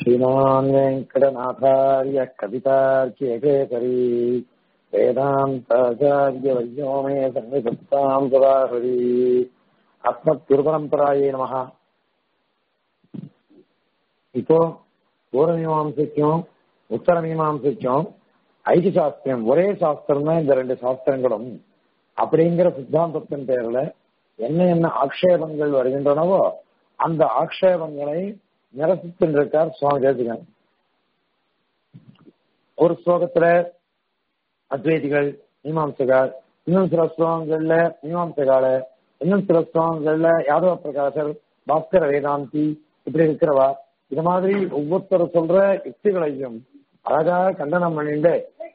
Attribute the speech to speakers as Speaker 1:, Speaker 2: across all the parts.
Speaker 1: श्रीमान् वेङ्कटनाथार्य कवितार्क्यकेसरी वेदान्ताचार्यवर्यो मे सन्निधत्ताम् सदाहरि அஸ்மத்குருபரம்பராயே நமக இப்போ பூர்வ மீமாம்சைக்கும் உத்தர மீமாம்சைக்கும் ஐக்கிய சாஸ்திரம் ஒரே சாஸ்திரம் தான் இந்த ரெண்டு சாஸ்திரங்களும் அப்படிங்கிற சித்தாந்தத்தின் பேர்ல என்ன என்ன ஆக்ஷேபங்கள் வருகின்றனவோ அந்த ஆக்ஷேபங்களை நிரசித்திருக்கார் சுவாமி தேசிகன் ஒரு ஸ்லோகத்துல அத்வைதிகள் மீமாம்சகார் இன்னும் சில ஸ்லோகங்கள்ல மீமாம்சகால இன்னும் சில ஸ்லோகங்கள்ல யாதவ பிரகாசர் பாஸ்கர வேதாந்தி இப்படி இருக்கிறவா இது மாதிரி ஒவ்வொருத்தர் சொல்ற யுக்திகளையும் அழகாக கண்டனம் பண்ணிட்டு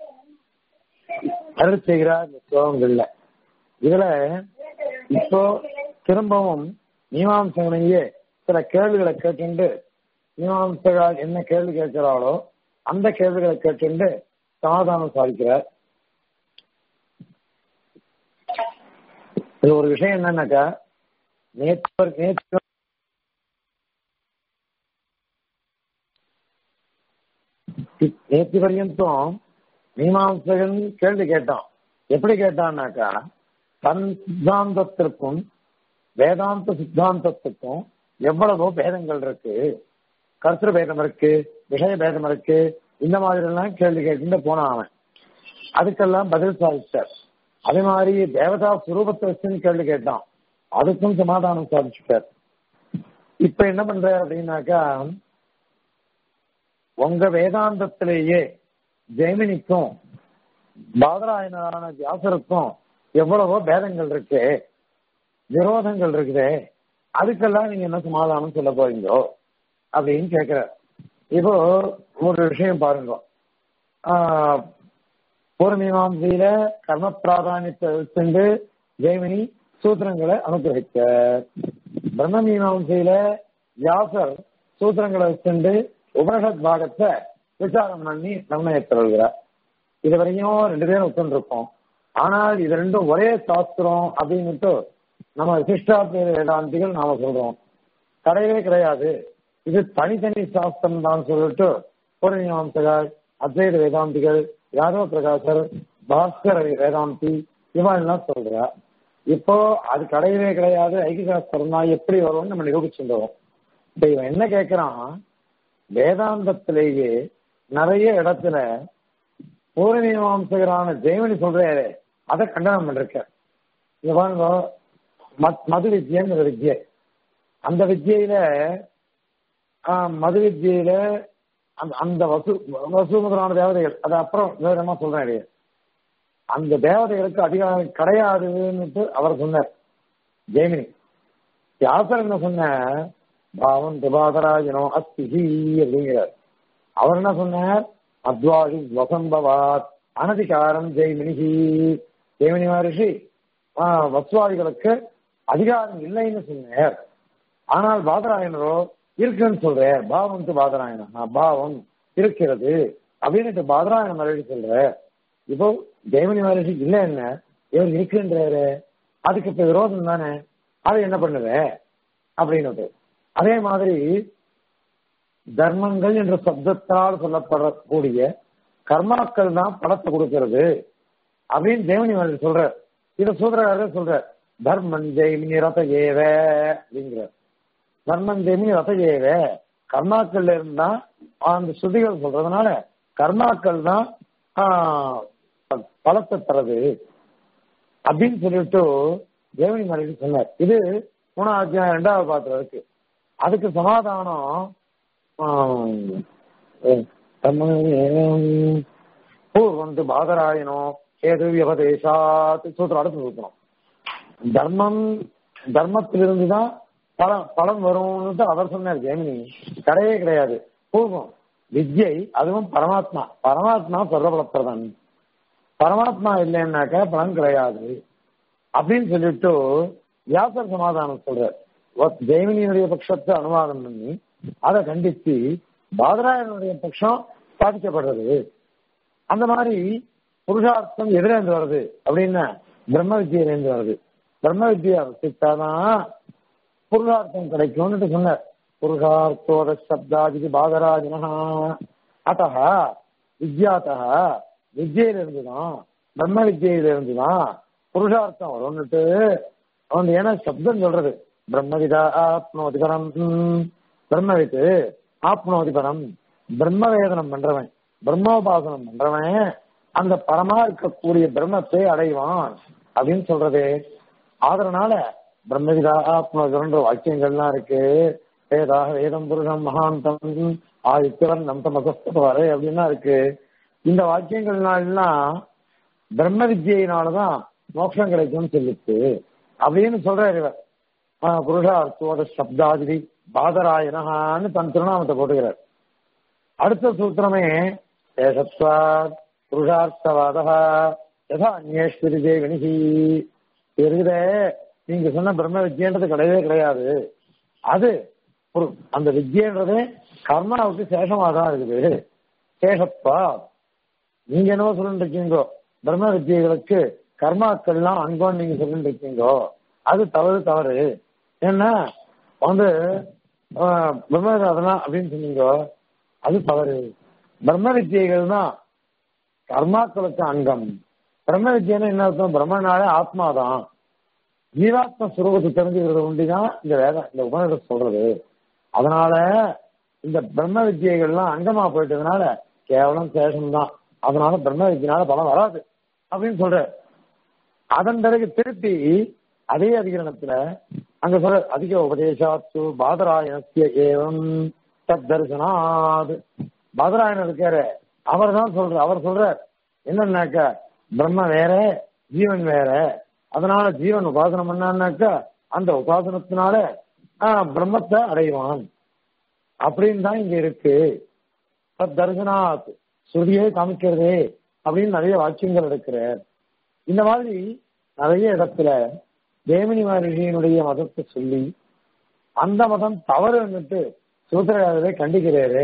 Speaker 1: அருள் செய்கிறார் இந்த ஸ்லோகங்கள்ல இதுல இப்போ திரும்பவும் மீமாம்சகனையே சில கேள்விகளை கேட்டுண்டு மீமாம்சகால் என்ன கேள்வி கேட்கிறாளோ அந்த கேள்விகளை கேட்டுண்டு சமாதானம் சாதிக்கிறார் இது ஒரு விஷயம் என்னன்னாக்கா நேற்று நேற்று நேற்று பர்யந்தம் மீமாம்சகன் கேள்வி கேட்டான் எப்படி கேட்டான்னாக்கா தன் சித்தாந்தத்திற்கும் வேதாந்த சித்தாந்தத்துக்கும் எவ்வளவோ பேதங்கள் இருக்கு கருத்து பேதம் இருக்கு விஷய பேதம் இருக்கு இந்த மாதிரி எல்லாம் கேள்வி கேட்டு போனான் அவன் அதுக்கெல்லாம் பதில் சாதிச்சார் அதே மாதிரி தேவதா சுரூபத்தை வச்சுன்னு கேள்வி கேட்டான் அதுக்கும் சமாதானம் சாதிச்சுட்டார் இப்ப என்ன பண்ற அப்படின்னாக்கா உங்க வேதாந்தத்திலேயே ஜெய்மினிக்கும் பாதராயணரான வியாசருக்கும் எவ்வளவோ பேதங்கள் இருக்கு விரோதங்கள் இருக்குது அதுக்கெல்லாம் நீங்க என்ன சமாதானம் சொல்ல போறீங்களோ அப்படின்னு கேக்குற இப்போ ஒரு விஷயம் பாருங்க பூர்வமீமாசையில கர்ம பிராதானியத்தை வச்சுண்டு ஜெய்மினி சூத்திரங்களை அனுகிரகிக்க பிரம்ம மீமாசையில வியாசர் சூத்திரங்களை வச்சுண்டு உபனிஷத் பாகத்தை விசாரம் பண்ணி நிர்ணயத்திருக்கிறார் இது வரையும் ரெண்டு பேரும் ஒத்துருக்கோம் ஆனால் இது ரெண்டும் ஒரே சாஸ்திரம் அப்படின்னுட்டு நம்ம விசிஷ்டாத்ம வேதாந்திகள் நாம சொல்றோம் கிடையவே கிடையாது இது தனித்தனி சாஸ்திரம் தான் சொல்லிட்டு பூர்வீமாம்சகர் அத்வைத வேதாந்திகள் யாதவ பிரகாசர் பாஸ்கர் வேதாந்தி இவெல்லாம் சொல்றா இப்போ அது கிடையவே கிடையாது ஐக்கிய சாஸ்திரம் தான் எப்படி வரும்னு நம்ம நிரூபிச்சுருவோம் இப்ப இவன் என்ன கேட்கிறான் வேதாந்தத்திலேயே நிறைய இடத்துல பூர்வீமாம்சகரான ஜெயமணி சொல்றாரு அதை கண்டனம் பண்ணிருக்க இவங்க மது வித்யன்னு வித்யை அந்த வித்யில மது வித்யில அந்த வசு வசுமுதலான தேவதைகள் அது அப்புறம் விவரமா சொல்றேன் அந்த தேவதைகளுக்கு அதிகாரம் கிடையாதுன்னு அவர் சொன்னார் ஜெய்மினி வியாசர் என்ன சொன்ன பாவம் திபாதராஜனோ அஸ்திஹி அப்படிங்கிறார் அவர் என்ன சொன்னார் அத்வாதி வசம்பவாத் அனதிகாரம் ஜெய்மினிஹி ஜெய்மினி மகரிஷி வசுவாதிகளுக்கு அதிகாரம் இல்லைன்னு சொன்னார் ஆனால் பாதராயனரோ இருக்குன்னு சொல்ற பாவம் பாதராயணா பாவம் இருக்கிறது அப்படின்ட்டு பாதராயண மகரிஷி சொல்ற இப்போ ஜெயமணி மகரிஷி இல்ல என்ன இவர் இருக்குன்றாரு அதுக்கு இப்ப விரோதம் தானே அதை என்ன பண்ணுவ அப்படின்னு அதே மாதிரி தர்மங்கள் என்ற சப்தத்தால் சொல்லப்படக்கூடிய கர்மாக்கள் தான் பலத்தை கொடுக்கிறது அப்படின்னு ஜெயமணி மகரிஷி சொல்ற இதை சூத்திரக்காரர் சொல்ற தர்மன் ஜெயமினி ரத ஏவ அப்படிங்கிற தர்மன் ஜெயமினி ரத ஏவ கர்மாக்கள்ல இருந்தா அந்த ஸ்ருதிகள் சொல்றதுனால கர்மாக்கள் தான் பலத்தை தரது அப்படின்னு சொல்லிட்டு தேவனி மலைக்கு சொன்னார் இது மூணாவது அத்தியாயம் ரெண்டாவது பாத்திரம் இருக்கு அதுக்கு சமாதானம் பூர்வந்து பாதராயணம் ஏது வியபதேசாத் சூத்திரம் அடுத்து சூத்திரம் தர்மம் தர்மத்திலிருந்து தான் பலம் பலம் வரும்னு அவர் சொன்னார் ஜெமினி கிடையவே கிடையாது பூர்வம் வித்யை அதுவும் பரமாத்மா பரமாத்மா சர்வபலப்பிரதன் பரமாத்மா இல்லைன்னாக்கா பலன் கிடையாது அப்படின்னு சொல்லிட்டு வியாசர் சமாதானம் சொல்றார் ஜெய்மினியுடைய பட்சத்தை அனுவாதம் பண்ணி அதை கண்டித்து பாதராயனுடைய பட்சம் ஸ்தாபிக்கப்படுறது அந்த மாதிரி புருஷார்த்தம் எதிரேந்து வருது அப்படின்னா பிரம்ம வித்தியிலேருந்து வருது பிரம்ம வித்தியா வசித்தாதான் புருஷார்த்தம் கிடைக்கும்னு சொன்னார் புருஷார்த்தோத சப்தாதி பாதராஜனா அத்த வித்யாத்தா வித்யிலிருந்து தான் பிரம்ம வித்யிலிருந்து தான் புருஷார்த்தம் வரும்னுட்டு அவன் ஏன்னா சப்தம் சொல்றது பிரம்மவிதா ஆப்னோதி பரம் பிரம்மவித்து ஆப்னோதி பரம் பிரம்ம வேதனம் பண்றவன் பிரம்மோபாசனம் பண்றவன் அந்த பரமா இருக்கக்கூடிய பிரம்மத்தை அடைவான் அப்படின்னு சொல்றது அதனால பிரம்மவிதா ஆத்மன்ற வாக்கியங்கள்லாம் இருக்கு வேதாக வேதம் புருஷம் மகாந்தம் ஆதித்யவன் நம் தமசஸ்தவரை அப்படின்னா இருக்கு இந்த வாக்கியங்கள்னாலாம் பிரம்ம வித்யினாலதான் மோட்சம் கிடைக்கும்னு சொல்லிச்சு அப்படின்னு சொல்றாரு இவர் புருஷார்த்தோட சப்தாதிரி பாதராயனஹான்னு தன் திருநாமத்தை போட்டுக்கிறார் அடுத்த சூத்திரமே ஏசத்வாத் புருஷார்த்தவாதா யதா அந்நேஸ்வரி தேவனிஹி இருக்குதே நீங்க சொன்ன பிரம்ம வித்யன்றது கிடையவே கிடையாது அது ஒரு அந்த வித்யன்றதே கர்மாவுக்கு சேஷமா தான் இருக்குது சேஷப்பா நீங்க என்னவோ சொல்லிட்டு இருக்கீங்கோ பிரம்ம வித்தியர்களுக்கு கர்மாக்கள்லாம் அங்கோன்னு நீங்க சொல்லிட்டு இருக்கீங்கோ அது தவறு தவறு ஏன்னா வந்து பிரம்ம அதெல்லாம் அப்படின்னு சொன்னீங்க அது தவறு பிரம்ம வித்தியைகள் தான் கர்மாக்களுக்கு அங்கம் பிரம்ம வித்தியன்னு என்ன அர்த்தம் பிரம்மனாலே ஆத்மாதான் ஜீவாத்ம சுரூபத்தை தெரிஞ்சுக்கிறது ஒண்டிதான் இந்த வேதம் இந்த உபநிடம் சொல்றது அதனால இந்த பிரம்ம வித்தியைகள்லாம் அங்கமா போயிட்டதுனால கேவலம் சேஷம்தான் அதனால பிரம்ம வித்தியனால பலம் வராது அப்படின்னு சொல்ற அதன் பிறகு திருப்பி அதே அதிகரணத்துல அங்க சொல்ற அதிக உபதேசாத்து பாதராயணத்திய ஏவம் தத் தரிசனாத் பாதராயணர் இருக்காரு அவர் தான் சொல்ற அவர் சொல்றார் என்னன்னாக்க பிரம்ம வேற ஜீவன் வேற அதனால ஜீவன் உபாசனம் பண்ணான்னாக்கா அந்த உபாசனத்தினால பிரம்மத்தை அடைவான் அப்படின்னு தான் இங்க இருக்கு தத் தரிசனாத் ஸ்ருதியே காமிக்கிறதே அப்படின்னு நிறைய வாக்கியங்கள் இருக்கிறார் இந்த மாதிரி நிறைய இடத்துல தேமினி மகர்ஷியினுடைய மதத்தை சொல்லி அந்த மதம் தவறுன்னுட்டு சூத்திரகாரரை கண்டிக்கிறாரு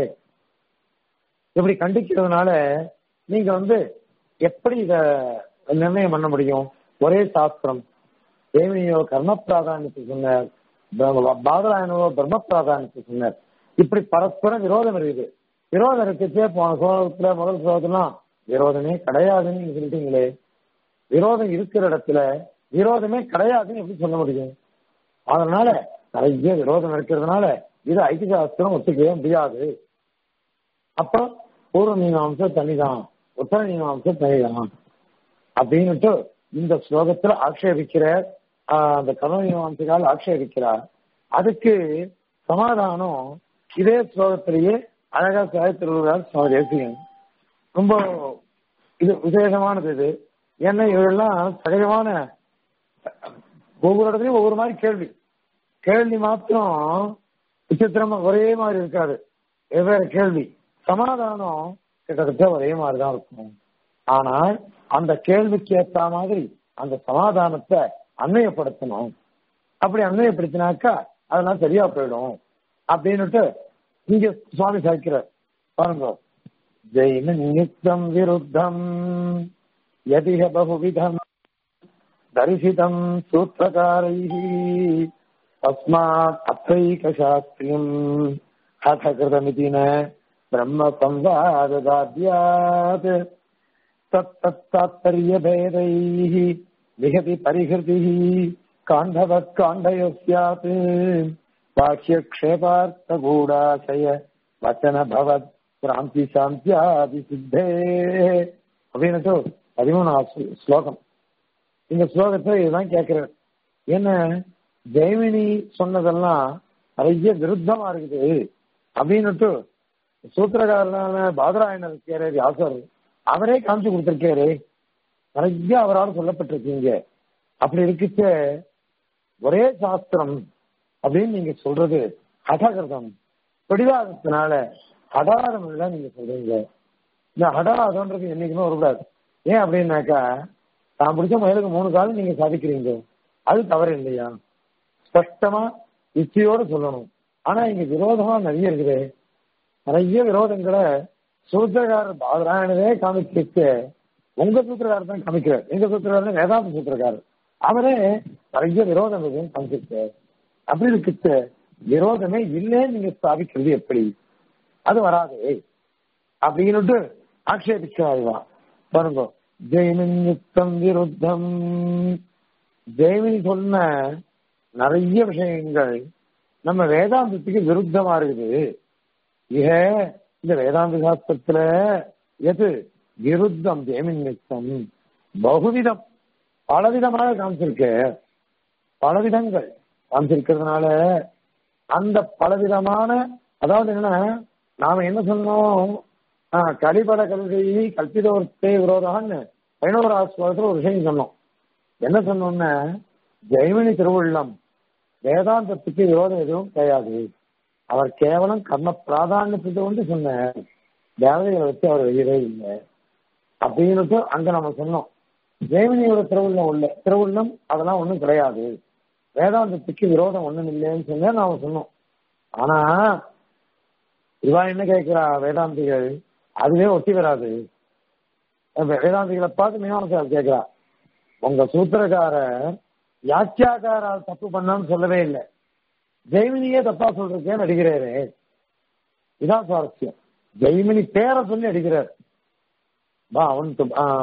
Speaker 1: இப்படி கண்டிக்கிறதுனால நீங்க வந்து எப்படி இத நிர்ணயம் பண்ண முடியும் ஒரே சாஸ்திரம் தேவினியோ கர்ம பிராதானியத்தை சொன்னார் பாதராயனோ பிரம்ம பிராதானியத்தை சொன்னார் இப்படி பரஸ்பர விரோதம் இருக்குது விரோதம் இருக்குச்சே போன சோழத்துல முதல் சோழத்துலாம் விரோதமே கிடையாதுன்னு நீங்க சொல்லிட்டீங்களே விரோதம் இருக்கிற இடத்துல விரோதமே கிடையாதுன்னு எப்படி சொல்ல முடியும் அதனால நிறைய விரோதம் இருக்கிறதுனால இது ஐக்கிய சாஸ்திரம் ஒத்துக்கவே முடியாது அப்ப பூர்வ மீமாம்சம் தனிதான் உத்தர மீமாம்சம் தனிதான் அப்படின்னுட்டு இந்த ஸ்லோகத்துல ஆக்ஷேபிக்கிறார் அந்த கர்ம மீமாம்சகால் ஆக்ஷேபிக்கிறார் அதுக்கு சமாதானம் இதே ஸ்லோகத்திலேயே அழகா சாயத்திருவார் சுவாமி தேசியன் ரொம்ப இது விசேஷமானது இது ஏன்னா இவரெல்லாம் சகஜமான ஒவ்வொரு இடத்துலயும் ஒவ்வொரு மாதிரி கேள்வி கேள்வி மாத்திரம் விசித்திரமா ஒரே மாதிரி இருக்காது வெவ்வேறு கேள்வி சமாதானம் கிட்டத்தட்ட ஒரே மாதிரி தான் இருக்கும் ஆனால் அந்த கேள்விக்கு ஏற்ற மாதிரி அந்த சமாதானத்தை அன்மையப்படுத்தணும் அப்படி அன்மையப்படுத்தினாக்கா அதெல்லாம் சரியா போயிடும் அப்படின்னுட்டு இங்க சுவாமி சாய்க்கிறார் பாருங்க ஜெயின நியுக்தம் விருத்தம் யதிக பகுவிதம் தரிசிதம் சூத்திரகாரைः தஸ்மாத் அத்தைகசாஸ்திரியம் ஹதகிருதமிதி ந பிரம்ம சம்வாததாத்யாத் तत्तत्तात्पर्यभेदैः विहति परिहृतिः काण्डवत् काण्डयो स्यात् बाह्यक्षेपार्थगूढाशय वचनभवत् क्रान्ति சாந்தியாதிசித்தே அப்படின்னுட்டு பதிமூணாவது ஸ்லோகம் இந்த ஸ்லோகத்தை இதுதான் கேட்கிறார் என்ன ஜெயமினி சொன்னதெல்லாம் நிறைய விருத்தமா இருக்குது அப்படின்னுட்டு சூத்திரகாரனான பாதராயணர் இருக்காரு வியாசர் அவரே காமிச்சு கொடுத்திருக்காரு நிறைய அவரால் சொல்லப்பட்டிருக்கீங்க அப்படி இருக்குச்ச ஒரே சாஸ்திரம் அப்படின்னு நீங்க சொல்றது ஹடகிருதம் பிடிவாதத்தினால ஹடாரம் இல்லை நீங்க சொல்றீங்க இந்த ஹடாதன்றது என்னைக்குமே வரக்கூடாது ஏன் அப்படின்னாக்கா தான் பிடிச்ச மயிலுக்கு மூணு காலம் நீங்க சாதிக்கிறீங்க அது தவறு இல்லையா ஸ்பஷ்டமா இச்சையோடு சொல்லணும் ஆனா இங்க விரோதமா நிறைய இருக்குது நிறைய விரோதங்களை சூத்திரக்காரர் பாதராயணவே காமிக்க உங்க சூத்திரக்காரர் தான் காமிக்கிறார் எங்க சூத்திரக்காரர் வேதாந்த சூத்திரக்காரர் அவரே நிறைய விரோதம் இருக்குன்னு காமிச்சிருக்கார் அப்படி இருக்கு விரோதமே இல்லைன்னு நீங்க ஸ்தாபிக்கிறது எப்படி அது வராது அப்படின்னுட்டு ஆக்ஷேபிச்சாருவா பாருங்க ஜெய்மின் யுக்தம் விருத்தம் ஜெய்மின் சொன்ன நிறைய விஷயங்கள் நம்ம வேதாந்தத்துக்கு விருத்தமா இருக்குது இக இந்த வேதாந்த சாஸ்திரத்துல எது விருத்தம் ஜெய்மின் யுக்தம் பகுவிதம் பலவிதமாக காமிச்சிருக்க பலவிதங்கள் காமிச்சிருக்கிறதுனால அந்த பலவிதமான அதாவது என்ன நாம என்ன சொன்னோம் ஆஹ், கலிபல கல்வி கல்பிதோர்த்தே விரோதான்னு பதினோரு ஆஸ்வாதத்துல ஒரு விஷயம் சொன்னோம் என்ன சொன்னோம்னா ஜெய்மினி திருவுள்ளம் வேதாந்தத்துக்கு விரோதம் எதுவும் கிடையாது அவர் கேவலம் கர்ம பிராதானியத்தை கொண்டு சொன்னார் தேவதைகளை வச்சு அவர் வெளியவே இல்லை அப்படின்னுட்டு அங்க நம்ம சொன்னோம் ஜெய்மினியோட திருவுள்ளம் உள்ள திருவுள்ளம் அதெல்லாம் ஒண்ணும் கிடையாது வேதாந்தத்துக்கு விரோதம் ஒண்ணும் இல்லைன்னு சொன்னா நாம சொன்னோம் ஆனா இவா என்ன கேட்கிறா வேதாந்திகள் அதுவே ஒட்டி வராது வே- வேதாந்திகளை பார்த்து மீனானசார் கேட்கிறா உங்க சூத்திரக்காரர் வியாக்கியாக்காரால் தப்பு பண்ணான்னு சொல்லவே இல்லை ஜெய்மினியே தப்பா சொல்றதுக்கே நடிக்கிறாரு இதான் சுவாரஸ்யம் ஜெய்மினி பேரை சொல்லி அடிக்கிறார் வா அவனுக்கு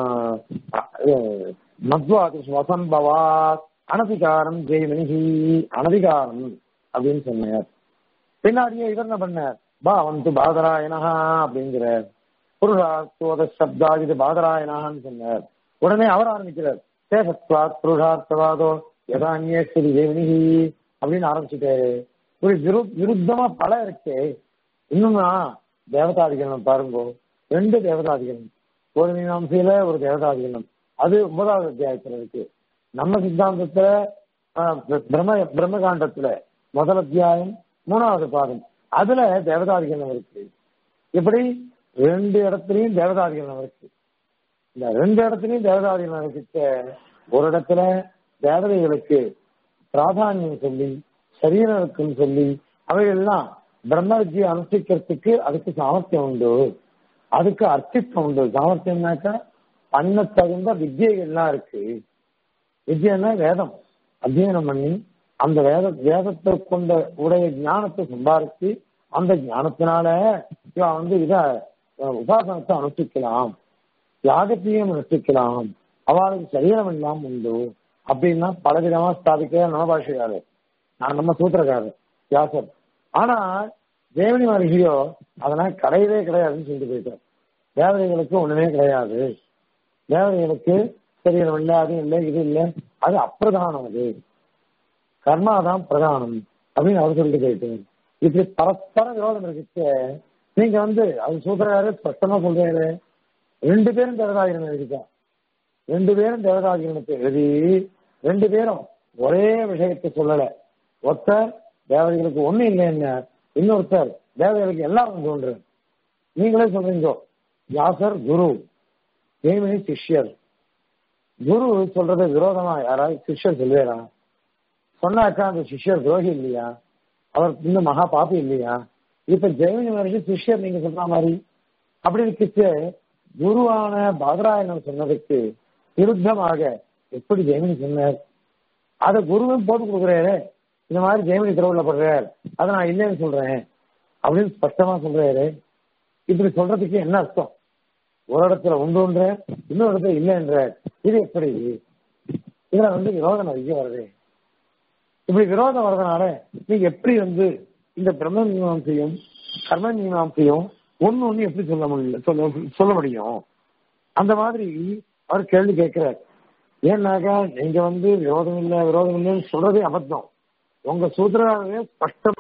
Speaker 1: மத்வாதி வசம்பவாத் அனதிகாரம் ஜெய்மினிஹி அனதிகாரம் அப்படின்னு சொன்னார் பின்னாடியே இவர் என்ன பண்ணார் பா அவன் பாதராயணஹா அப்படிங்கிறார் புருஷார்த்தோத சப்தாஜிது பாதராயணான்னு சொன்னார் உடனே அவர் ஆரம்பிக்கிறார் சேஷத்வாத் புருஷார்த்தவாதோ யதான்யே ஸ்ரீ தேவனிஹி அப்படின்னு ஆரம்பிச்சுட்டாரு ஒரு விரு விருத்தமா பல இருக்கே இன்னும்னா தேவதாதிகரணம் பாருங்க ரெண்டு தேவதாதிகரணம் ஒரு மீனாம்சையில ஒரு தேவதாதிகரணம் அது ஒன்பதாவது அத்தியாயத்துல இருக்கு நம்ம சித்தாந்தத்துல ஆஹ், பிரம்ம பிரம்மகாண்டத்துல முதல் அத்தியாயம் மூணாவது பாதம் அதுல தேவதாதிகரணம் இருக்கு இப்படி ரெண்டு இடத்துலயும் தேவதாதிகரணம் இருக்கு இந்த ரெண்டு இடத்துலயும் தேவதாதிகரணம் இருக்கு ஒரு இடத்துல தேவதைகளுக்கு பிராதானியம் சொல்லி சரீரம் இருக்குன்னு சொல்லி அவைகள்லாம் பிரம்ம வித்தியை அனுஷ்டிக்கிறதுக்கு அதுக்கு சாமர்த்தியம் உண்டு அதுக்கு அர்த்தித்வம் உண்டு சாமர்த்தியம்னாக்கா பண்ண தகுந்த வித்தியைகள்லாம் இருக்கு வித்யன்னா வேதம் அத்தியனம் பண்ணி அந்த வேத வேதத்தை கொண்ட உடைய ஞானத்தை சம்பாதிச்சு அந்த ஞானத்தினால இவன் வந்து இத அஹ், உபாசனத்தை அனுஷ்டிக்கலாம் யாகத்தையும் அனுஷ்டிக்கலாம் அவளுக்கு சரீரம் எல்லாம் உண்டு அப்படின்னா பலவிதமா ஸ்தாபிக்கிற நவபாஷையாரு நான் நம்ம சூத்திரக்காரர் வியாசர் ஆனா தேவனி மகர்ஷியோ அதெல்லாம் கிடையவே கிடையாதுன்னு சொல்லிட்டு போயிட்டார் தேவதைகளுக்கு ஒண்ணுமே கிடையாது தேவதைகளுக்கு சரீரம் இல்லை அது இல்லை இது இல்லை அது அப்பிரதானம் அது கர்மாதான் பிரதானம் அப்படின்னு அவர் சொல்லிட்டு போயிட்டார் இப்படி பரஸ்பர விரோதம் இருக்கு நீங்க வந்து அது சூத்திரக்காரு ஸ்பஷ்டமா சொல்றாரு ரெண்டு பேரும் தேவதாகிரணம் எழுதிக்கா ரெண்டு பேரும் தேவதாகிரணத்தை எழுதி ரெண்டு பேரும் ஒரே விஷயத்தை சொல்லல ஒருத்தர் தேவதைகளுக்கு ஒண்ணு இல்லைன்னு இன்னொருத்தர் தேவதைகளுக்கு எல்லாம் உண்டு ஒன்று நீங்களே சொல்றீங்க வியாசர் குரு ஜெய்மினி சிஷ்யர் குரு சொல்றது விரோதமா யாராவது சிஷ்யர் சொல்லுவேரா சொன்னாக்கா அந்த சிஷ்யர் துரோகி இல்லையா அவர் இன்னும் மகா பாப்பி இல்லையா இப்ப ஜெயமினி மகர்ஷி சிஷ்யர் நீங்க சொல்ற மாதிரி அப்படி இருக்கிச்சு குருவான பாதராயணன் சொன்னதுக்கு விருத்தமாக எப்படி ஜெயமினி சொன்னார் அதை குருவும் போட்டு கொடுக்குறாரு இந்த மாதிரி ஜெயமினி திருவிழா படுறார் அதை நான் இல்லைன்னு சொல்றேன் அப்படின்னு ஸ்பஷ்டமா சொல்றாரு இப்படி சொல்றதுக்கு என்ன அர்த்தம் ஒரு இடத்துல உண்டுன்ற இன்னொரு இடத்துல இல்லைன்ற இது எப்படி இதுல வந்து விரோதம் நிறைய வருது இப்படி விரோதம் வர்றதுனால நீங்க எப்படி வந்து இந்த பிரம்ம மீமாம்சையும் கர்ம மீமாம்சையும் ஒண்ணு ஒண்ணு எப்படி சொல்ல முடியல சொல்ல சொல்ல முடியும் அந்த மாதிரி அவர் கேள்வி கேட்கிறார் ஏன்னாக்கா நீங்க வந்து விரோதம் இல்லை விரோதம் இல்லைன்னு சொல்றதே அபத்தம் உங்க சூத்திரவே ஸ்பஷ்டம்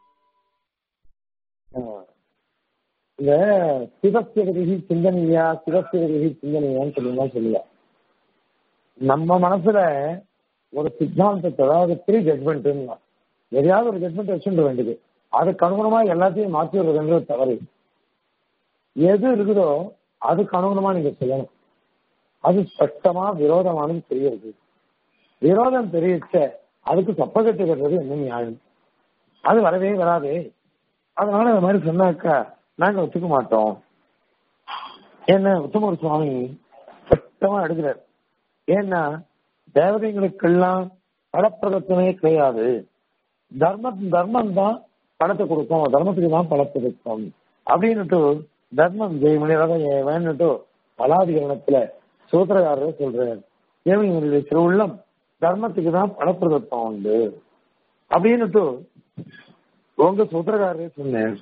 Speaker 1: ஆஹ் இந்த சிவஸ்திரகி சிந்தனையா சிவஸ்திரகி சிந்தனையான்னு சொல்லுங்க சொல்லுவா நம்ம மனசுல ஒரு சித்தாந்தத்தை அதாவது ப்ரீ ஜட்மெண்ட் எதையாவது ஒரு ஜட்மெண்ட் வச்சுட்டு வேண்டியது அதுக்கு அனுகுணமா எல்லாத்தையும் மாற்றி விடுறதுன்றது தவறு எது இருக்குதோ அதுக்கு அனுகுணமா நீங்க சொல்லணும் அது ஸ்பஷ்டமா விரோதமானது தெரியுது விரோதம் தெரிவிச்ச அதுக்கு தப்பகட்டு கட்டுறது என்ன நியாயம் அது வரவே வராது அதனால இந்த மாதிரி சொன்னாக்கா நாங்க ஒத்துக்க மாட்டோம் என்ன உத்தமர் சுவாமி சட்டமா எடுக்கிறார் ஏன்னா தேவதைகளுக்கெல்லாம் பலப்பிரதத்தமே கிடையாது தர்ம தர்மம் தான் பணத்தை கொடுக்கும் தர்மத்துக்கு தான் பணத்தை கொடுக்கும் அப்படின்னுட்டு தர்மம் ஜெயமணி ரதம் வேணுட்டு பலாதிகரணத்துல சூத்திரகாரர் சொல்றாரு தேவனுடைய திருவுள்ளம் தர்மத்துக்கு தான் பணப்பிரதத்தம் உண்டு அப்படின்னுட்டு உங்க சூத்திரக்காரரே சொன்னேன்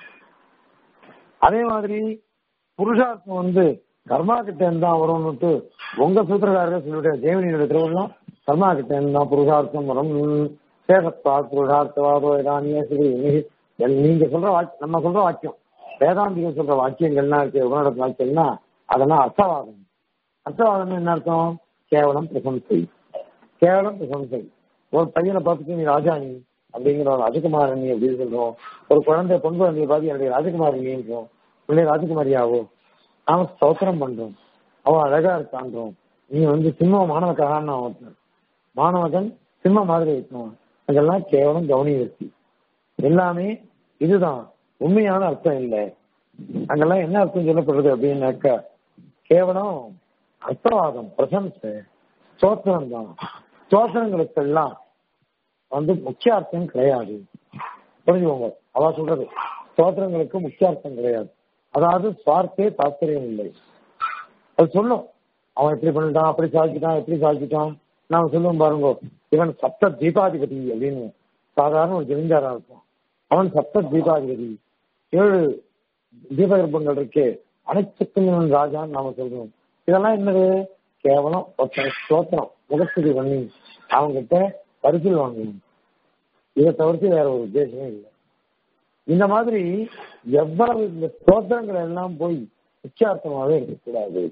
Speaker 1: அதே மாதிரி புருஷார்த்தம் வந்து கர்மா கிட்ட இருந்தா வரும்னுட்டு உங்க சூத்திரக்காரரே சொல்லிட்டு தேவனியோட திருவிழம் கர்மா கிட்ட இருந்தா புருஷார்த்தம் வரும் சேகத்தா புருஷார்த்தவாதோ இதானிய சரி நீங்க சொல்ற வாக்கியம் நம்ம சொல்ற வாக்கியம் வேதாந்திகம் சொல்ற வாக்கியங்கள்லாம் இருக்கு உபநடத்த வாக்கியம்னா அதெல்லாம் அர்த்தவாதம் அர்த்தவாதம் என்ன அர்த்தம் கேவலம் பிரசம்சை கேவலம் பிரசம்சை ஒரு பையனை பார்த்துட்டு நீ ராஜாணி அப்படிங்கிற ஒரு ராஜகுமாரணி அப்படின்னு சொல்றோம் ஒரு குழந்தை பொன் குழந்தைய பார்த்து என்னுடைய ராஜகுமாரினின்றோம் பிள்ளை ராஜகுமாரியாவோ நாம ஸ்தோத்திரம் பண்றோம் அவன் அழகா இருக்கான்றோம் நீ வந்து சிம்ம மாணவக்காரன் அவன் மாணவகன் சிம்ம மாதிரி இருக்கணும் அதெல்லாம் கேவலம் கவனி இருக்கு எல்லாமே இதுதான் உண்மையான அர்த்தம் இல்லை அங்கெல்லாம் என்ன அர்த்தம் சொல்லப்படுறது அப்படின்னாக்கா கேவலம் அர்த்தவாதம் பிரசம்சை ஸ்தோத்திரம் தான் ஸ்தோத்திரங்களுக்கெல்லாம் வந்து முக்கிய அர்த்தம் கிடையாது புரிஞ்சுக்கோங்க அவ சொல்றது ஸ்தோத்திரங்களுக்கு முக்கிய அர்த்தம் கிடையாது அதாவது சுவார்த்தே தாத்பரியம் இல்லை அது சொல்லும் அவன் எப்படி பண்ணிட்டான் அப்படி சாதிச்சிட்டான் எப்படி சாதிச்சிட்டான் நாம சொல்லுவோம் பாருங்க இவன் சப்த தீபாதிபதி அப்படின்னு சாதாரண ஒரு ஜெமீன்தாரா இருக்கும் அவன் சப்த தீபாதிபதி ஏழு தீபகற்பங்கள் இருக்கு அனைத்துக்கும் இவன் ராஜான்னு நாம சொல்றோம் இதெல்லாம் என்னது கேவலம் ஒருத்தன் ஸ்தோத்திரம் முகஸ்துதி பண்ணி அவங்ககிட்ட பரிசில் வாங்கணும் இதை தவிர்த்து வேற ஒரு உத்தேசமே இல்லை இந்த மாதிரி எவ்வளவு இந்த ஸ்தோத்திரங்கள் எல்லாம் போய் நிச்சயார்த்தமாகவே இருக்கக்கூடாது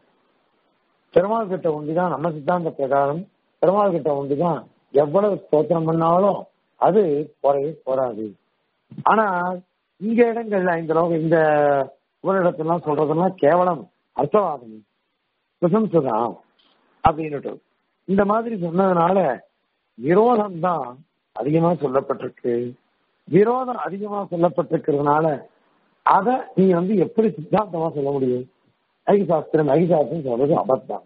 Speaker 1: பெருமாள் கிட்ட ஒண்டிதான் நம்ம சித்தாந்த பிரகாரம் பெருமாள் கிட்ட ஒண்டிதான் எவ்வளவு ஸ்தோத்திரம் பண்ணாலும் அது குறைய போறாது ஆனா இங்க இடங்கள்ல இந்த லோகம் இந்த ஊரிடத்தெல்லாம் சொல்றதெல்லாம் கேவலம் அர்த்தவாதம் பிரசம்சதான் அப்படின்னுட்டு இந்த மாதிரி சொன்னதுனால விரோதம் தான் அதிகமா சொல்லப்பட்டிருக்கு விரோதம் அதிகமா சொல்லப்பட்டிருக்கிறதுனால அத நீ வந்து எப்படி சித்தாந்தமா சொல்ல முடியும் ஐக சாஸ்திரம் ஐக சாஸ்திரம் சொல்றது அபத்தம்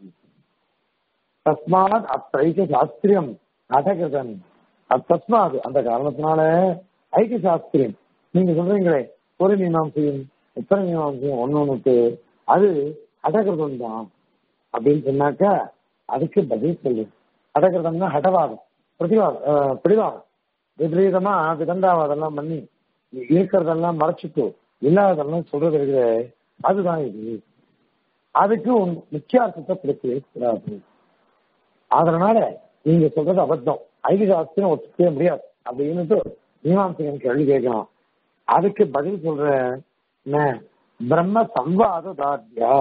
Speaker 1: தஸ்மாத் அத்தைக சாஸ்திரியம் நடக்கிறதன் தஸ்மாத் அந்த காரணத்தினால ஐக்கிய சாஸ்திரியம் நீங்க சொல்றீங்களே ஒரு மீமாம்சையும் உத்தர மீமாம்சையும் ஒன்னு ஒண்ணுக்கு அது அடகிருதம் தான் அப்படின்னு சொன்னாக்கா அதுக்கு பதில் சொல்லு அடகிருதம்னா ஹடவாதம் பிரதிவாதம் பிடிவாதம் விபரீதமா விதண்டாவாதெல்லாம் பண்ணி இருக்கிறதெல்லாம் மறைச்சிட்டு இல்லாததெல்லாம் சொல்றது இருக்குது அதுதான் இது அதுக்கு முக்கிய அர்த்தத்தை கொடுக்கவே கூடாது அதனால நீங்க சொல்றது அபத்தம் ஐக்கிய சாஸ்திரம் ஒத்துக்கவே முடியாது அப்படின்னுட்டு மீமாம்சகன் கேள்வி கேட்கலாம் அதுக்கு பதில் சொல்ற என்ன பிரம்ம சம்வாத தாத்யா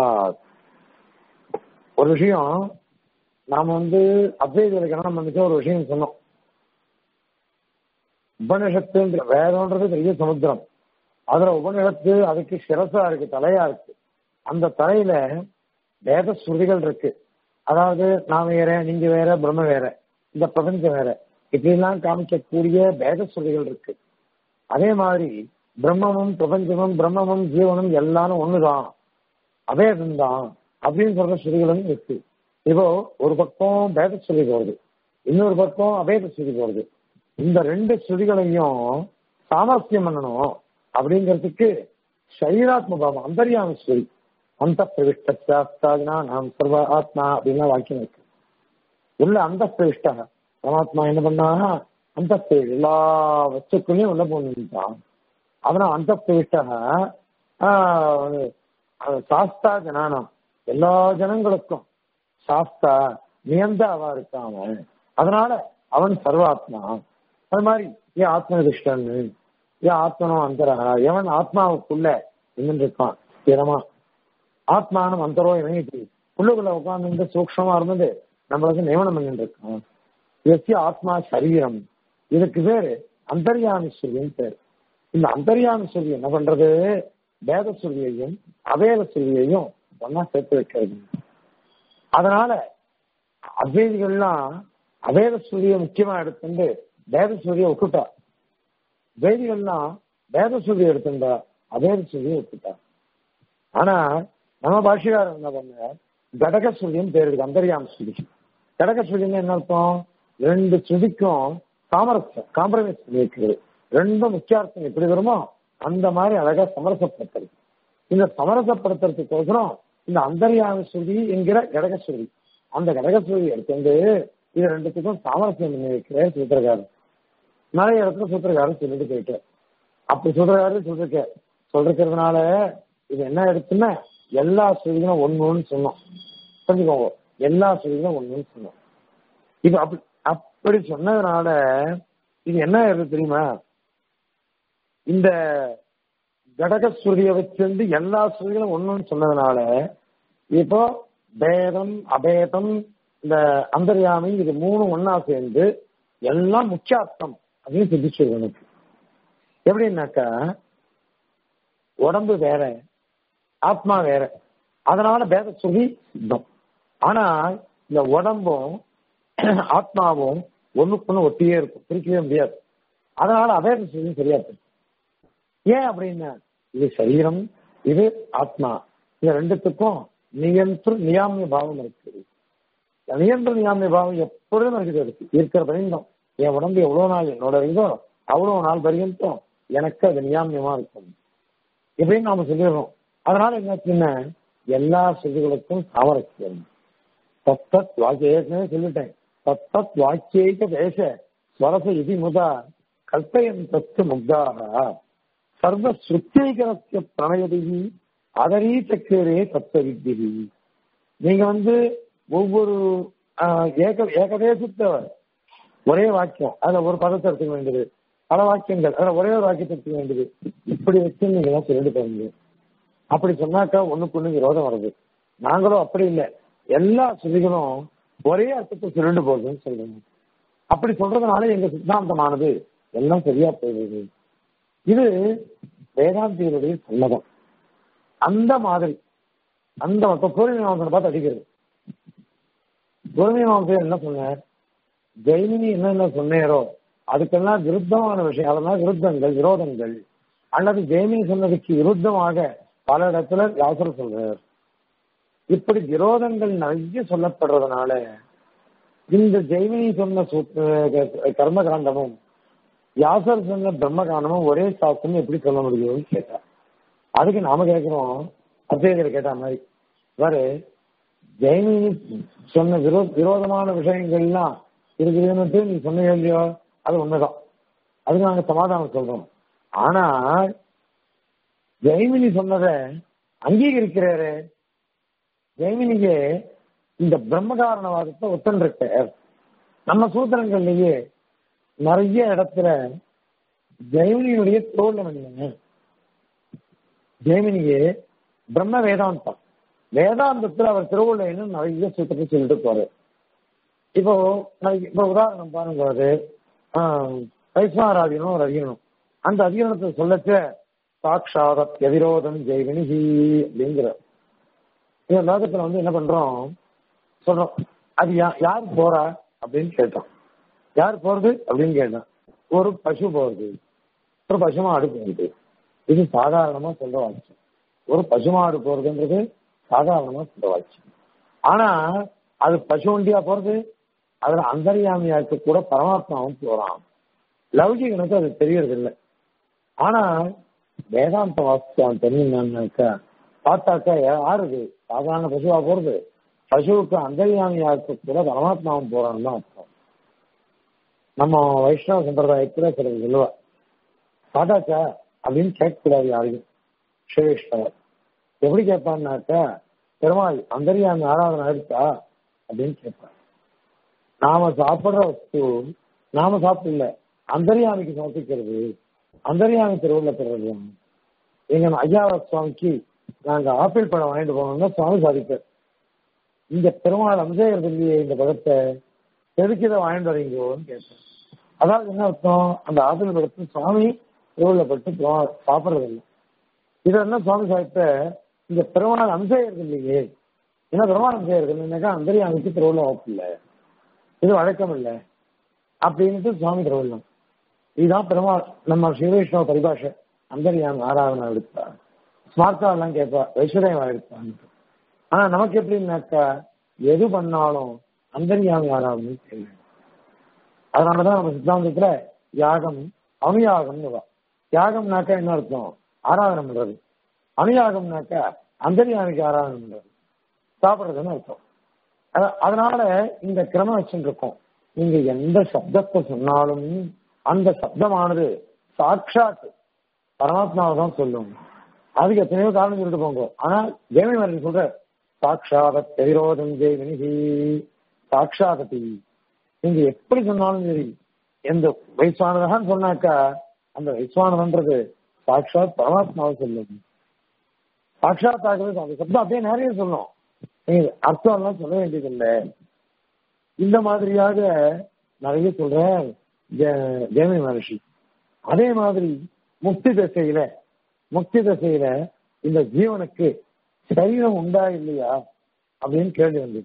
Speaker 1: ஒரு விஷயம் நாம வந்து அத்வைத கணம் பண்ணிச்ச ஒரு விஷயம் சொன்னோம் உபனிஷத்துன்ற வேதம்ன்றது பெரிய சமுத்திரம் அதுல உபனிஷத்து அதுக்கு சிரசா இருக்கு தலையா இருக்கு அந்த தலையில வேத ஸ்ருதிகள் இருக்கு அதாவது நான் வேற நீங்க வேற பிரம்ம வேற இந்த பிரபஞ்சம் வேற இப்படிலாம் காமிக்கக்கூடிய வேத ஸ்ருதிகள் இருக்கு அதே மாதிரி பிரம்மமும் பிரபஞ்சமும் பிரம்மமும் ஜீவனும் எல்லாரும் ஒண்ணுதான் அபேதம் தான் அப்படின்னு சொல்ற ஸ்ருதிகளும் இருக்கு இப்போ ஒரு பக்கம் வேத ஸ்ருதி போறது இன்னொரு பக்கம் அபேத ஸ்ருதி போறது இந்த ரெண்டு ஸ்ருதிகளையும் சாமர்த்தியம் பண்ணணும் அப்படிங்கிறதுக்கு சரீராத்ம பாவம் அந்தரியாம ஸ்ருதி அந்த பிரவிஷ்டாஸ்தாதினா நாம் சர்வ ஆத்மா அப்படின்னா வாக்கியம் இருக்கு உள்ள அந்த பிரவிஷ்டா பரமாத்மா என்ன பண்ணா அந்த எல்லா வஸ்துக்குள்ளயும் உள்ள போனிருந்தான் அதனால அந்த பிரவிஷ்டா சாஸ்தா ஜனானம் எல்லா ஜனங்களுக்கும் சாஸ்தா நியந்தாவா இருக்கான் அவன் அதனால அவன் சர்வாத்மா அது மாதிரி ஏன் ஆத்மனிஷ்டன்னு ஏன் ஆத்மனோ அந்தரகா எவன் ஆத்மாவுக்குள்ள நின்று இருக்கான் ஸ்திரமா ஆத்மானம் அந்தரோ இணையத்தி உள்ளுக்குள்ள உட்கார்ந்து சூக்ஷமா இருந்தது நம்மளுக்கு நியமனம் பண்ணிட்டு இருக்கான் எஸ்ய ஆத்மா சரீரம் இதுக்கு பேரு அந்தர்யாமி சுருவின்னு பேர் இந்த அந்தர்யாமி சுருவி என்ன பண்றது வேத சுருவியையும் அவேத சுருவியையும் ஒன்னா சேர்த்து வைக்கிறது அதனால அத்வைதிகள்லாம் அவேத சுருவியை முக்கியமா எடுத்துட்டு வேத சுருவியை விட்டுட்டா வேதிகள்லாம் வேத சுருவியை எடுத்துட்டா அவேத சுருவியை விட்டுட்டா ஆனா நம்ம பாஷிகாரர் என்ன பண்ண கடக சுருதின்னு பேர் இருக்கு அந்தரியாம சுருதி கடக சுருதின்னு என்ன அர்த்தம் ரெண்டு சுதிக்கும் சாமரஸ்யம் காம்ப்ரமைஸ் பண்ணி வைக்கிறது ரெண்டும் முக்கியார்த்தம் எப்படி வருமோ அந்த மாதிரி அழகா சமரசப்படுத்துறது இந்த சமரசப்படுத்துறதுக்கோசரம் இந்த அந்தரியாம ஸ்ருதி என்கிற கடக ஸ்ருதி அந்த கடக ஸ்ருதி எடுத்துட்டு இது ரெண்டுத்துக்கும் சாமரஸ்யம் பண்ணி வைக்கிற சூத்திரக்காரர் நிறைய இடத்துல சூத்திரக்காரர் சொல்லிட்டு போயிட்டார் அப்படி சூத்திரக்காரர் சொல்லிருக்க சொல்லிருக்கிறதுனால இது என்ன எடுத்துன்னா எல்லா ஸ்ருதிகளும் ஒண்ணுன்னு சொன்னோம் புரிஞ்சுக்கோங்க எல்லா ஸ்ருதிகளும் ஒண்ணுன்னு சொன்னோம் இது அப்படி அப்படி சொன்னதுனால இது என்ன ஆயிடுது தெரியுமா இந்த கடக ஸ்ருதியை வச்சிருந்து எல்லா ஸ்ருதிகளும் ஒண்ணுன்னு சொன்னதுனால இப்போ பேதம் அபேதம் இந்த அந்தர்யாமி இது மூணு ஒன்னா சேர்ந்து எல்லாம் முக்கியார்த்தம் அப்படின்னு சிந்திச்சு எனக்கு எப்படின்னாக்கா உடம்பு வேற ஆத்மா வேற அதனால பேத ஸ்ருதி சித்தம் ஆனால் இந்த உடம்பும் ஆத்மாவும் ஒண்ணுக்குன்னு ஒட்டியே இருக்கும் பிரிக்கவே முடியாது அதனால அபேத ஸ்ருதி சரியா இருக்கு ஏன் அப்படின்னா இது சரீரம் இது ஆத்மா இந்த ரெண்டுத்துக்கும் நியந்திர நியாமிய பாவம் இருக்குது நியந்திர நியாமிய பாவம் எப்பொழுதும் இருக்குது இருக்கு இருக்கிற பரியந்தம் என் உடம்பு எவ்வளவு நாள் என்னோட இருந்தோ அவ்வளவு நாள் பரியந்தம் எனக்கு அது நியாமியமா இருக்கும் இப்படின்னு நாம சொல்லிடுறோம் அதனால என்னாச்சுன்னா எல்லா ஸ்ருதிகளுக்கும் சாமரஸ்யம் தத்தத் வாக்கிய ஏற்கனவே சொல்லிட்டேன் தத்தத் வாக்கியைக தேச ஸ்வரச இதி முதா கல்பயன் தத்து முக்தாக சர்வ சுத்திகரஸ்ய பிரணயதி அதரீ சக்கரே தத்துவ வித்தியி நீங்க வந்து ஒவ்வொரு ஆஹ், ஏக ஏகதேசத்தை ஒரே வாக்கியம் அதுல ஒரு பதத்தை எடுத்துக்க வேண்டியது பல வாக்கியங்கள் அதுல ஒரே ஒரு வாக்கியத்தை எடுத்துக்க வேண்டியது இப்படி வச்சு நீங்க தான் சொல்லிட்டு போறீங்க அப்படி சொன்னாக்கா ஒண்ணுக்கு ஒண்ணு விரோதம் வருது நாங்களும் அப்படி இல்லை எல்லா சுதிகளும் ஒரே அர்த்தத்தை சொல்லிட்டு போகுதுன்னு சொல்றோம் அப்படி சொல்றதுனால எங்க சித்தாந்தமானது எல்லாம் சரியா போயிடுது இது வேதாந்திகளுடைய சம்மதம் அந்த மாதிரி அந்த மொத்த பூர்வீமாசனை பார்த்து அடிக்கிறது பூர்வீமாசன் என்ன சொன்னார் ஜெய்மினி என்னென்ன சொன்னேரோ அதுக்கெல்லாம் விருத்தமான விஷயம் அதெல்லாம் விருத்தங்கள் விரோதங்கள் அல்லது ஜெய்மினி சொன்னதுக்கு விருத்தமாக பல இடத்துல வியாசர் சொல்றார் இப்படி விரோதங்கள் நிறைய சொல்லப்படுறதுனால இந்த ஜெய்மினி சொன்ன சூத்- கர்மகாண்டமும் வியாசர் சொன்ன பிரம்மகாண்டமும் ஒரே சாஸ்திரம் எப்படி சொல்ல முடியும்னு கேட்டார் அதுக்கு நாம கேட்கிறோம் அத்வைதர் கேட்ட மாதிரி பாரு ஜெய்மினி சொன்ன விரோ விரோதமான விஷயங்கள்லாம் இருக்குதுன்னு நீ சொன்ன இல்லையோ அது உண்மைதான் அதுக்கு நாங்க சமாதானம் சொல்றோம் ஆனா ஜெய்மினி சொன்னதை அங்கீகரிக்கிறாரு ஜெய்மினிக்கு இந்த பிரம்மகாரணவாதத்தை ஒத்தன்றிருக்கார் நம்ம சூத்திரங்கள்லயே நிறைய இடத்துல ஜெய்மினியுடைய தோல்லம் என்ன ஜெய்மினிக்கு பிரம்ம வேதாந்தம் வேதாந்தத்துல அவர் திருவள்ளுவர் நிறைய சூத்திரத்தை சொல்லிட்டு போறாரு இப்போ நான் இப்போ உதாரணம் பாருங்க அது வைஸ்வராதீனம் ஒரு அதிகரணம் அந்த அதிகரணத்தை சொல்லச்ச சாட்சாதத் எதிரோதம் ஜெய்வினிஹி அப்படிங்கிற இந்த லோகத்துல வந்து என்ன பண்றோம் சொல்றோம் அது யா- யார் போறா அப்படின்னு கேட்டோம் யார் போறது அப்படின்னு கேட்டோம் ஒரு பசு போறது ஒரு பசுமாடு போகுது இது சாதாரணமா சொல்ற வாக்கியம் ஒரு பசுமாடு போறதுன்றது சாதாரணமா சொல்ற வாக்கியம் ஆனா அது பசு வண்டியா போறது அதுல அந்தரியாமியாக்கு கூட பரமாத்மாவும் போறான் லௌகிகனுக்கு அது தெரியறது இல்லை ஆனா வேதாந்த வாஸ்தவம் தெரியுமான்னாக்கா பார்த்தாக்கா யாரு இது சாதாரண பசுவா போறது பசுவுக்கு அந்தரியாமியாக்கு கூட பரமாத்மாவும் போறான்னு தான் அர்த்தம் நம்ம வைஷ்ணவ சம்பிரதாயத்துல சிலர் சொல்லுவா பாட்டாச்சா அப்படின்னு கேட்கக்கூடாது யாரையும் ஸ்ரீவைஷ்ணவர் எப்படி கேட்பான்னாக்கா பெருமாள் அந்தரியாமி ஆராதனை ஆயிடுச்சா அப்படின்னு கேட்பார் நாம சாப்பிடுற வஸ்து நாம சாப்பிடல அந்தரியாமிக்கு சமர்ப்பிக்கிறது அந்தரியாமி திருவிழா பெறுறது எங்க ஐயாவ சுவாமிக்கு நாங்க ஆப்பிள் பழம் வாங்கிட்டு போனோம்னா சுவாமி சாதிப்பார் இந்த பெருமாள் அம்சேகர் இல்லையே இந்த பழத்தை எதுக்கு இதை வாங்கிட்டு வரீங்கோன்னு கேட்டேன் அதாவது என்ன அர்த்தம் அந்த ஆப்பிள் பழத்தை சுவாமி திருவிழா பட்டு சாப்பிடுறது இல்லை இது என்ன சுவாமி சாப்பிட்ட இந்த பெருமாள் அம்சேகர் இல்லையே ஏன்னா பெருமாள் அம்சேகர் இல்லைன்னாக்கா அந்தரியாமிக்கு திருவிழா இல்லை இது வழக்கம் இல்லை அப்படின்ட்டு சுவாமி திருவள்ளம் இதுதான் பெருமாள் நம்ம ஸ்ரீவைஷ்ணவ பரிபாஷை அந்தரியாமி ஆராதனை எடுத்தா ஸ்மார்த்தா எல்லாம் கேட்பா வைஸ்வரயம் எடுத்தான்னு ஆனா நமக்கு எப்படின்னாக்கா எது பண்ணாலும் அந்தரியாமி ஆராதனை தெரியும் அதனாலதான் நம்ம சித்தாந்தத்துல யாகம் அனுயாகம்னு வா. யாகம்னாக்கா என்ன அர்த்தம் ஆராதனை பண்றது அனுயாகம்னாக்கா அந்தரியாமிக்கு ஆராதனை பண்றது சாப்பிடுறதுன்னு அர்த்தம் அத- அதனால இந்த கிரமம் வச்சுருக்கோம் நீங்க எந்த சப்தத்தை சொன்னாலும் அந்த சப்தமானது சாட்சாத் பரமாத்மாவை தான் சொல்லும் அதுக்கு எத்தனையோ காரணம் சொல்லிட்டு போங்க ஆனா ஜெயமணி மரணி சொல்ற சாட்சாத பெரிரோதம் ஜெயமணி சாட்சாததி நீங்க எப்படி சொன்னாலும் சரி எந்த வைஸ்வானதான் சொன்னாக்கா அந்த வைஸ்வானதன்றது சாட்சாத் பரமாத்மாவை சொல்லும் சாட்சாத் ஆகிறது அந்த சப்தம் அப்படியே நிறைய சொல்லும் நீங்க அர்த்தம் எல்லாம் சொல்ல வேண்டியதில்லை இந்த மாதிரியாக நிறைய சொல்ற ஜெ- ஜெயமணி மகர்ஷி அதே மாதிரி முக்தி தசையில முக்தி தசையில இந்த ஜீவனுக்கு சரீரம் உண்டா இல்லையா அப்படின்னு கேள்வி வந்தது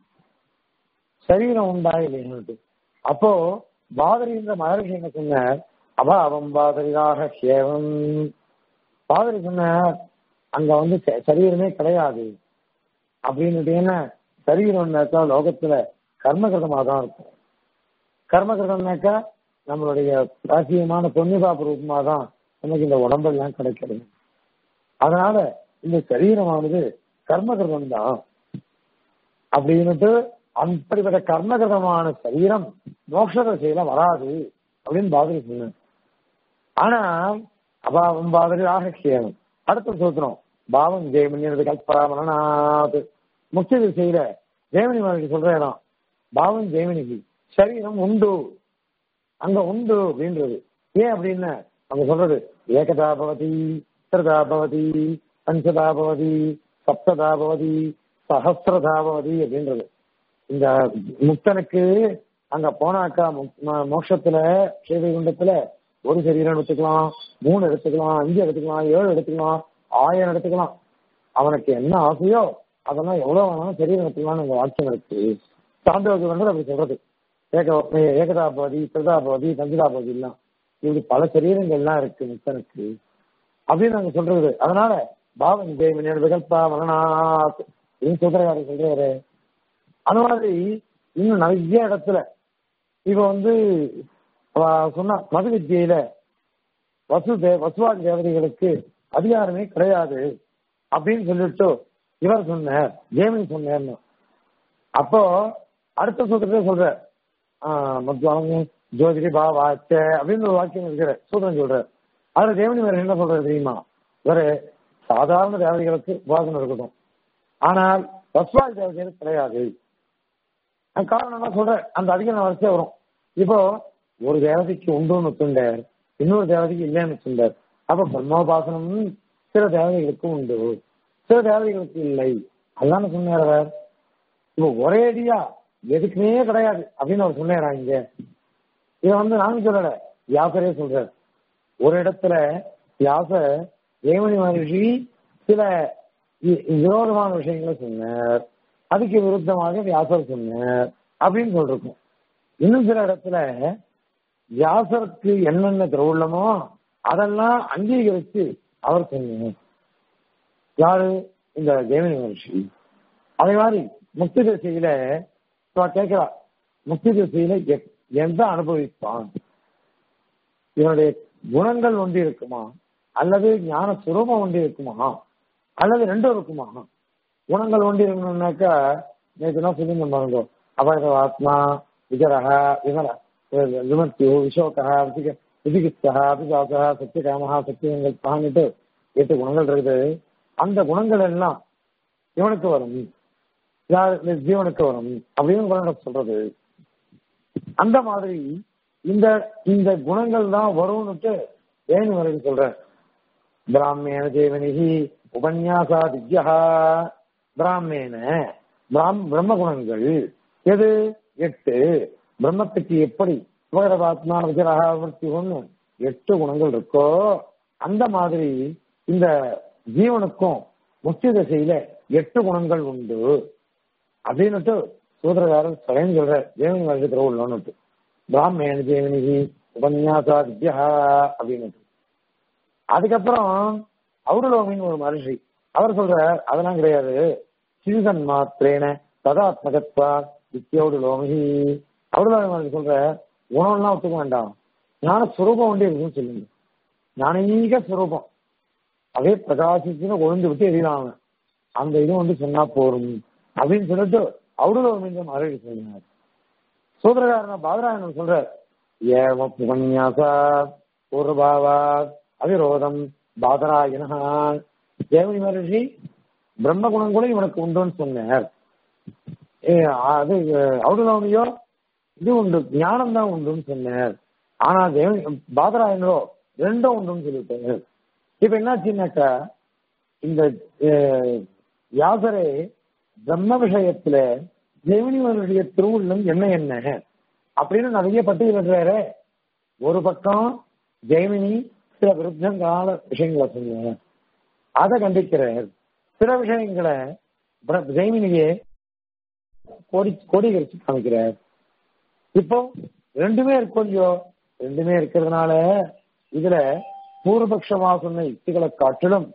Speaker 1: சரீரம் உண்டா இல்லையான்னு அப்போ பாதரின்ற மகர்ஷி என்ன சொன்னார் அபாவம் பாதரியாக சேவம் பாதரி சொன்னார் அங்க வந்து ச- சரீரமே கிடையாது அப்படின்னு என்ன சரீரம்னாக்கா லோகத்துல கர்மகிருதமாக தான் இருக்கும் கர்மகிருதம்னாக்கா நம்மளுடைய பிராச்சியமான புண்ணியபாப ரூபமா தான் நமக்கு இந்த உடம்பெல்லாம் கிடைக்கிறது அதனால இந்த சரீரமானது கர்மகிருதம் தான் அப்படின்னுட்டு அப்படிப்பட்ட கர்மகிருதமான சரீரம் மோட்ச திசையில வராது அப்படின்னு பாதிரி சொன்னேன் ஆனா அபாவம் பாதிரி ஆகக்ஷேமம் அடுத்த சூத்திரம் பாவம் ஜெயமணி கல்பராமனாத் முக்கிய திசையில ஜெயமணி மகனுக்கு சொல்ற இடம் பாவம் ஜெயமணிக்கு சரீரம் உண்டு அங்க உண்டு அப்படின்றது ஏன் அப்படின்னு அவங்க சொல்றது ஏகதா பவதி திரதா பவதி பஞ்சதா பவதி சப்ததா பவதி சஹசிரதா பவதி அப்படின்றது இந்த முக்தனுக்கு அங்க போனாக்கா மு- ம- மோட்சத்துல ஸ்ரீவைகுண்டத்துல ஒரு சரீரம் எடுத்துக்கலாம் மூணு எடுத்துக்கலாம் அஞ்சு எடுத்துக்கலாம் ஏழு எடுத்துக்கலாம் ஆயிரம் எடுத்துக்கலாம் அவனுக்கு என்ன ஆசையோ அதெல்லாம் எவ்வளவு வேணாலும் சரீரம் எடுத்துக்கலாம்னு அங்க வாக்கியம் இருக்கு சாந்தோக்கு வந்து அப்படி சொல்றது ஏக ஏகதாபதி பிரதாபதி பஞ்சதாபதி எல்லாம் இப்படி பல சரீரங்கள்லாம் இருக்கு முக்தனுக்கு அப்படின்னு நாங்க சொல்றது அதனால பாவம் தேவனியோட விகல்பா மரணாத் அப்படின்னு சொல்றாரு சொல்றாரு அந்த மாதிரி இன்னும் நிறைய இடத்துல இப்ப வந்து அவ சொன்ன மது வித்தியில வசு தே வசுவாதி தேவதைகளுக்கு அதிகாரமே கிடையாது அப்படின்னு சொல்லிட்டு இவர் சொன்னார் ஜெயமணி சொன்னார்னு அப்போ அடுத்த சூத்திரத்தை சொல்ற மத்வாங்க ஜோதிரி பாவாச்ச அப்படின்னு ஒரு வாக்கியம் இருக்கிற சூத்திரம் சொல்ற அதுல தேவனி வேற என்ன சொல்றது தெரியுமா இவரு சாதாரண தேவதைகளுக்கு உபாசனம் இருக்கட்டும் ஆனால் வஸ்வாதி தேவதைகளுக்கு கிடையாது நான் காரணம் என்ன சொல்றேன் அந்த அதிகாரம் வரிசை வரும் இப்போ ஒரு தேவதைக்கு உண்டுன்னு வச்சுட்டார் இன்னொரு தேவதைக்கு இல்லைன்னு வச்சுட்டார் அப்ப பிரம்மோபாசனம் சில தேவதைகளுக்கு உண்டு சில தேவதைகளுக்கு இல்லை அதான் சொன்னார் அவர் இப்போ ஒரேடியா எதுக்குமே கிடையாது அப்படின்னு அவர் சொன்னாரா இங்க இதை வந்து நான் சொல்லல வியாசரே சொல்றார் ஒரு இடத்துல வியாச தேவனி மகர்ஷி சில வி- விரோதமான விஷயங்களை சொன்னார் அதுக்கு விருத்தமாக வியாசர் சொன்னார் அப்படின்னு சொல்லிருக்கோம் இன்னும் சில இடத்துல வியாசருக்கு என்னென்ன திருவுள்ளமோ அதெல்லாம் அங்கீகரித்து அவர் சொன்னார் யாரு இந்த தேவனி மகர்ஷி அதே மாதிரி முக்தி திசையில இப்ப கேட்கிறா முக்தி திசையில எப்- எந்த அனுபவிப்பான் இவனுடைய குணங்கள் ஒன்று இருக்குமா அல்லது ஞான சுரூபம் ஒன்று இருக்குமா அல்லது ரெண்டும் இருக்குமா குணங்கள் ஒன்று இருக்கணும்னாக்கா நேற்று என்ன சொல்லி பாருங்க அபயத ஆத்மா விஜரக விமர விமர்த்தியோ விசோகா விசிக விதிகிஸ்தா அபிசாசா சத்தியகாமஹா சத்தியங்கல்பான்னுட்டு எட்டு குணங்கள் இருக்குது அந்த குணங்கள் எல்லாம் இவனுக்கு வரும் யார் இந்த ஜீவனுக்கு வரும் அப்படின்னு குணங்கள் சொல்றது அந்த மாதிரி இந்த இந்த குணங்கள் தான் வரும்னுட்டு ஏன் வரைக்கும் சொல்றேன் பிராமேண தேவனிகி உபன்யாசா திவ்யா பிராமேன பிராம் பிரம்ம குணங்கள் எது எட்டு பிரம்மத்துக்கு எப்படி உபகரபாத்மா விஜயராகவர்த்தி ஒண்ணு எட்டு குணங்கள் இருக்கோ அந்த மாதிரி இந்த ஜீவனுக்கும் முக்கிய திசையில எட்டு குணங்கள் உண்டு அப்படின்னுட்டு சூதரகாரர் சுயம் சொல்ற தேவனி வருஷத்துல உள்ளோன்னுட்டு பிராமேண தேவனிகி உபன்யாசா வித்யா அப்படின்னுட்டு அதுக்கப்புறம் அவுரலோமின்னு ஒரு மகர்ஷி அவர் சொல்ற அதெல்லாம் கிடையாது சிறுதன் மாத்திரேன ததாத்மகத்வா வித்யோடு லோமி அவுரலோமி மகர்ஷி சொல்ற குணம்லாம் ஒத்துக்க வேண்டாம் ஞான சுரூபம் ஒன்றே இருக்குன்னு சொல்லுங்க ஞானீக சுரூபம் அதே பிரகாசிச்சுன்னு கொழுந்து விட்டு எரியலாம் அந்த இது வந்து சொன்னா போரும் அப்படின்னு சொல்லிட்டு அவருடைய மீண்டும் அருள் சொன்னார் சூத்திரகாரன பாதராயணன் சொல்ற ஏவ புகன்யாசா பூர்வபாவா அவிரோதம் பாதராயணா தேவனி மகர்ஷி பிரம்ம குணம் கூட இவனுக்கு உண்டுன்னு சொன்னார் ஏ, அது அவுடலோனியோ இது உண்டு ஞானம் தான் உண்டுன்னு சொன்னார் ஆனா தேவனி பாதராயணரோ ரெண்டும் உண்டுன்னு சொல்லிட்டாரு இப்ப என்னாச்சுன்னாக்கா இந்த அஹ், வியாசரே பிரம்ம விஷயத்துல ஜெமினிவனுடைய திருவுள்ளம் என்ன என்ன அப்படின்னு நிறைய பட்டியலிடுறாரு ஒரு பக்கம் ஜெய்மினி சில விருத்தங்கால விஷயங்களை சொன்னார் அதை கண்டிக்கிறார் சில விஷயங்களை பிர- ஜெய்மினியே கோடி கோடிகரிச்சு காமிக்கிறார் இப்போ ரெண்டுமே இருக்கும் இல்லையோ ரெண்டுமே இருக்கிறதுனால இதுல பூர்வபக்ஷமா சொன்ன யுக்திகளை காட்டிலும்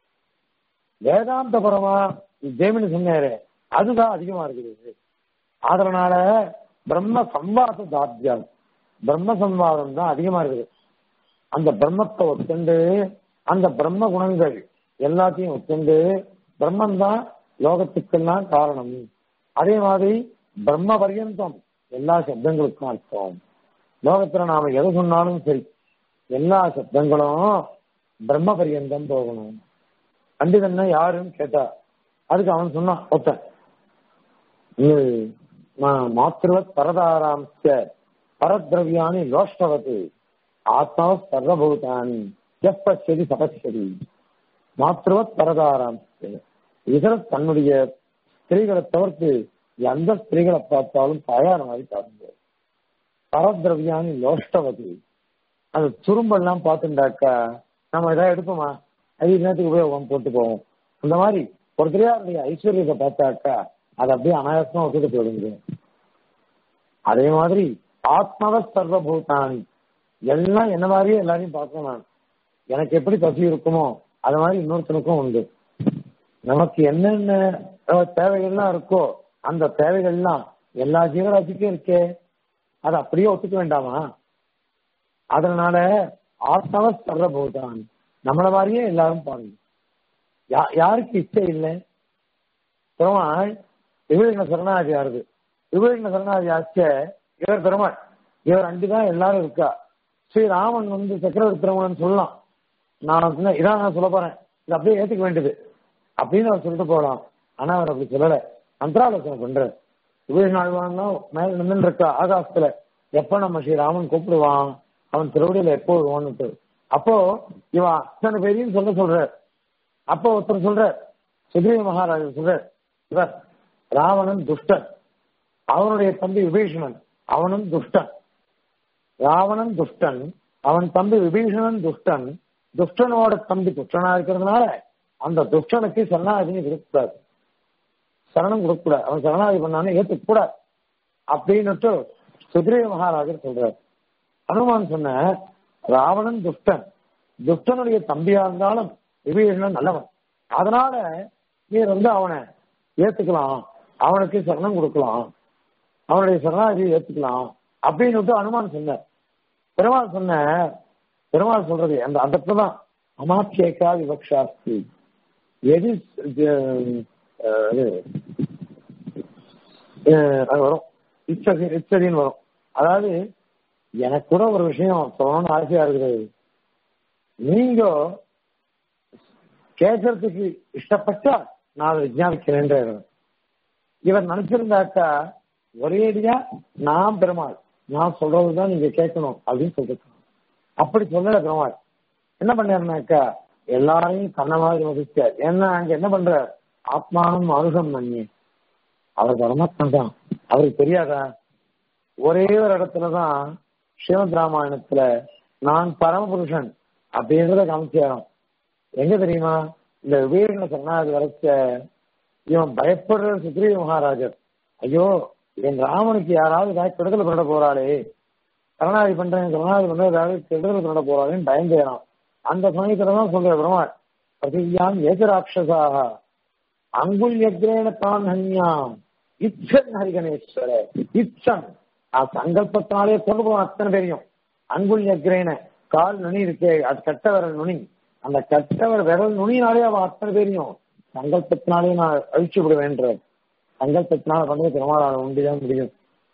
Speaker 1: வேதாந்தபரமா ஜெயமினி சொன்னாரு அதுதான் அதிகமா இருக்குது அதனால பிரம்ம சம்வாத தாத்தியம் பிரம்ம சம்வாதம் தான் அதிகமா இருக்குது அந்த பிரம்மத்தை ஒத்துண்டு அந்த பிரம்ம குணங்கள் எல்லாத்தையும் ஒத்துண்டு பிரம்மன் தான் லோகத்துக்கெல்லாம் காரணம் அதே மாதிரி பிரம்ம பர்யந்தம் எல்லா சப்தங்களுக்கும் அர்த்தம் லோகத்துல நாம எதை சொன்னாலும் சரி எல்லா சப்தங்களும் பிரம்ம பர்யந்தம் போகணும் பண்டிதன்னா யாருன்னு கேட்டா அதுக்கு அவன் சொன்னான் ஒருத்தன் இது மா- மாத்ருவத் பரதாராம்ச பரத்ரவியானி லோஷ்டவத்து ஆத்மா சர்வபூதானி எப்பச்சதி சபச்சதி மாத்ருவத் பரதாராம்ச இதர தன்னுடைய ஸ்திரீகளை தவிர்த்து எந்த ஸ்திரீகளை பார்த்தாலும் தயார் மாதிரி பார்க்க பரத்ரவியானி லோஷ்டவதி அந்த துரும்பெல்லாம் பார்த்துட்டாக்கா நம்ம ஏதாவது எடுப்போமா ஐந்து நேரத்துக்கு உபயோகம் போட்டு போவோம் அந்த மாதிரி ஒரு தெரியாருடைய ஐஸ்வர்யத்தை பார்த்தாக்கா அது அப்படியே அனாயாசமா ஒத்துட்டு போயிடுங்க அதே மாதிரி ஆத்மவ சர்வபூதானி எல்லாம் என்ன மாதிரியே எல்லாரையும் பார்க்கணும் நான் எனக்கு எப்படி பசி இருக்குமோ அது மாதிரி இன்னொருத்தனுக்கும் உண்டு நமக்கு என்னென்ன அஹ், தேவைகள்லாம் இருக்கோ அந்த தேவைகள்லாம் எல்லா ஜீவராசிக்கும் இருக்கே அதை அப்படியே ஒத்துக்க வேண்டாமா அதனால ஆத்மவ சர்வபூதான் நம்மள மாதிரியே எல்லாரும் பாருங்க யா- யாருக்கு இச்சை இல்லை பெருமாள் விவேகன சரணாதி யாருது விவேகன சரணாதி ஆச்ச இவர் பெருமாள் இவர் அண்டிதான் எல்லாரும் இருக்கா ஸ்ரீராமன் வந்து சக்கரவர்த்தி திருமணம் சொல்லலாம் நான் சொன்ன- இதான் நான் சொல்ல போறேன் இது அப்படியே ஏத்துக்க வேண்டியது அப்படின்னு அவர் சொல்லிட்டு போகலாம் ஆனா அவர் அப்படி சொல்லல அந்தராலோசனை பண்றார் விவேக ஆழ்வான்னா மேல நின்று இருக்கா ஆகாசத்துல எப்ப நம்ம ஸ்ரீராமன் கூப்பிடுவான் அவன் திருவடியில எப்போ வருவான்னு அப்போ இவன் அத்தனை பேரையும் சொல்ல சொல்றார் அப்போ ஒருத்தர் சொல்ற சுக்ரீவ மகாராஜர் சொல்ற இவர் ராவணன் துஷ்டன் அவனுடைய தம்பி விபீஷணன் அவனும் துஷ்டன் ராவணன் துஷ்டன் அவன் தம்பி விபீஷணன் துஷ்டன் துஷ்டனோட தம்பி துஷ்டனா இருக்கிறதுனால அந்த துஷ்டனுக்கு சரணாகதி கொடுக்கக்கூடாது சரணம் கொடுக்கக்கூடாது அவன் சரணாகதி பண்ணானே ஏத்துக்க கூடாது அப்படின்னுட்டு சுக்ரீவ மகாராஜர் சொல்றார் ஹனுமான் சொன்ன ராவணன் துஷ்டன் துஷ்டனுடைய தம்பியா இருந்தாலும் விபீஷணன் நல்லவன் அதனால நீர் வந்து அவனை ஏத்துக்கலாம் அவனுக்கு சரணம் கொடுக்கலாம் அவனுடைய சரணாகதியை ஏத்துக்கலாம் அப்படின்னு அனுமான் சொன்னார் பெருமாள் சொன்ன பெருமாள் சொல்றது அந்த அந்த இடத்துல தான் அமாத்தியேகா விவக்ஷாஸ்தி எது அஹ், இது, அஹ், அது வரும் இச்சதி இச்சதின்னு வரும் அதாவது எனக்கு கூட ஒரு விஷயம் சொல்லணும்னு ஆசையா இருக்குது நீங்க கேட்கறதுக்கு இஷ்டப்பட்டா நான் அதை விஜயாபிக்கிறேன்ற இவர் நினைச்சிருந்தாக்கா ஒரேடியா நான் பெருமாள் நான் சொல்றதுதான் நீங்க கேட்கணும் அப்படின்னு சொல்லிருக்கணும் அப்படி சொல்லல பெருமாள் என்ன பண்ணாருனாக்கா எல்லாரையும் கண்ண மாதிரி மதிச்சார் ஏன்னா அங்க என்ன பண்ற ஆத்மானம் அனுகம் பண்ணி அவர் பரமாத்மா தான் அவருக்கு தெரியாதா ஒரே ஒரு இடத்துலதான் ஸ்ரீமத் ராமாயணத்துல நான் பரமபுருஷன் அப்படின்றத காமிச்சாராம் எங்க தெரியுமா இந்த விவேகன சரணாதி வரைச்ச இவன் பயப்படுற சுக்ரீவ மகாராஜர் ஐயோ என் ராமனுக்கு யாராவது ஏதாவது கெடுதல் பண்ண போறாளே சரணாதி பண்றேன் சரணாதி பண்ற ஏதாவது கெடுதல் பண்ண போறாளேன்னு பயந்தேறான் அந்த சமயத்துல தான் சொல்ற பெருமாள் பிரதியாம் ஏகராட்சசாக அங்குல்யக்ரேன தான் ஹன்யாம் இச்சன் ஹரிகணேஸ்வர இச்சன் அது சங்கல்பத்தினாலே கொண்டு போவோம் அத்தனை பேரையும் அங்குள் எக்கிறேன கால் நுனி இருக்கே அது கட்ட விரல் நுனி அந்த கட்டவர் விரல் நுனினாலே அவன் அத்தனை பேரையும் சங்கல்பத்தினாலே நான் அழிச்சு விடுவேன்ற சங்கல்பத்தினால பண்ணி திருமாவளவன் உண்டுதான் முடியும்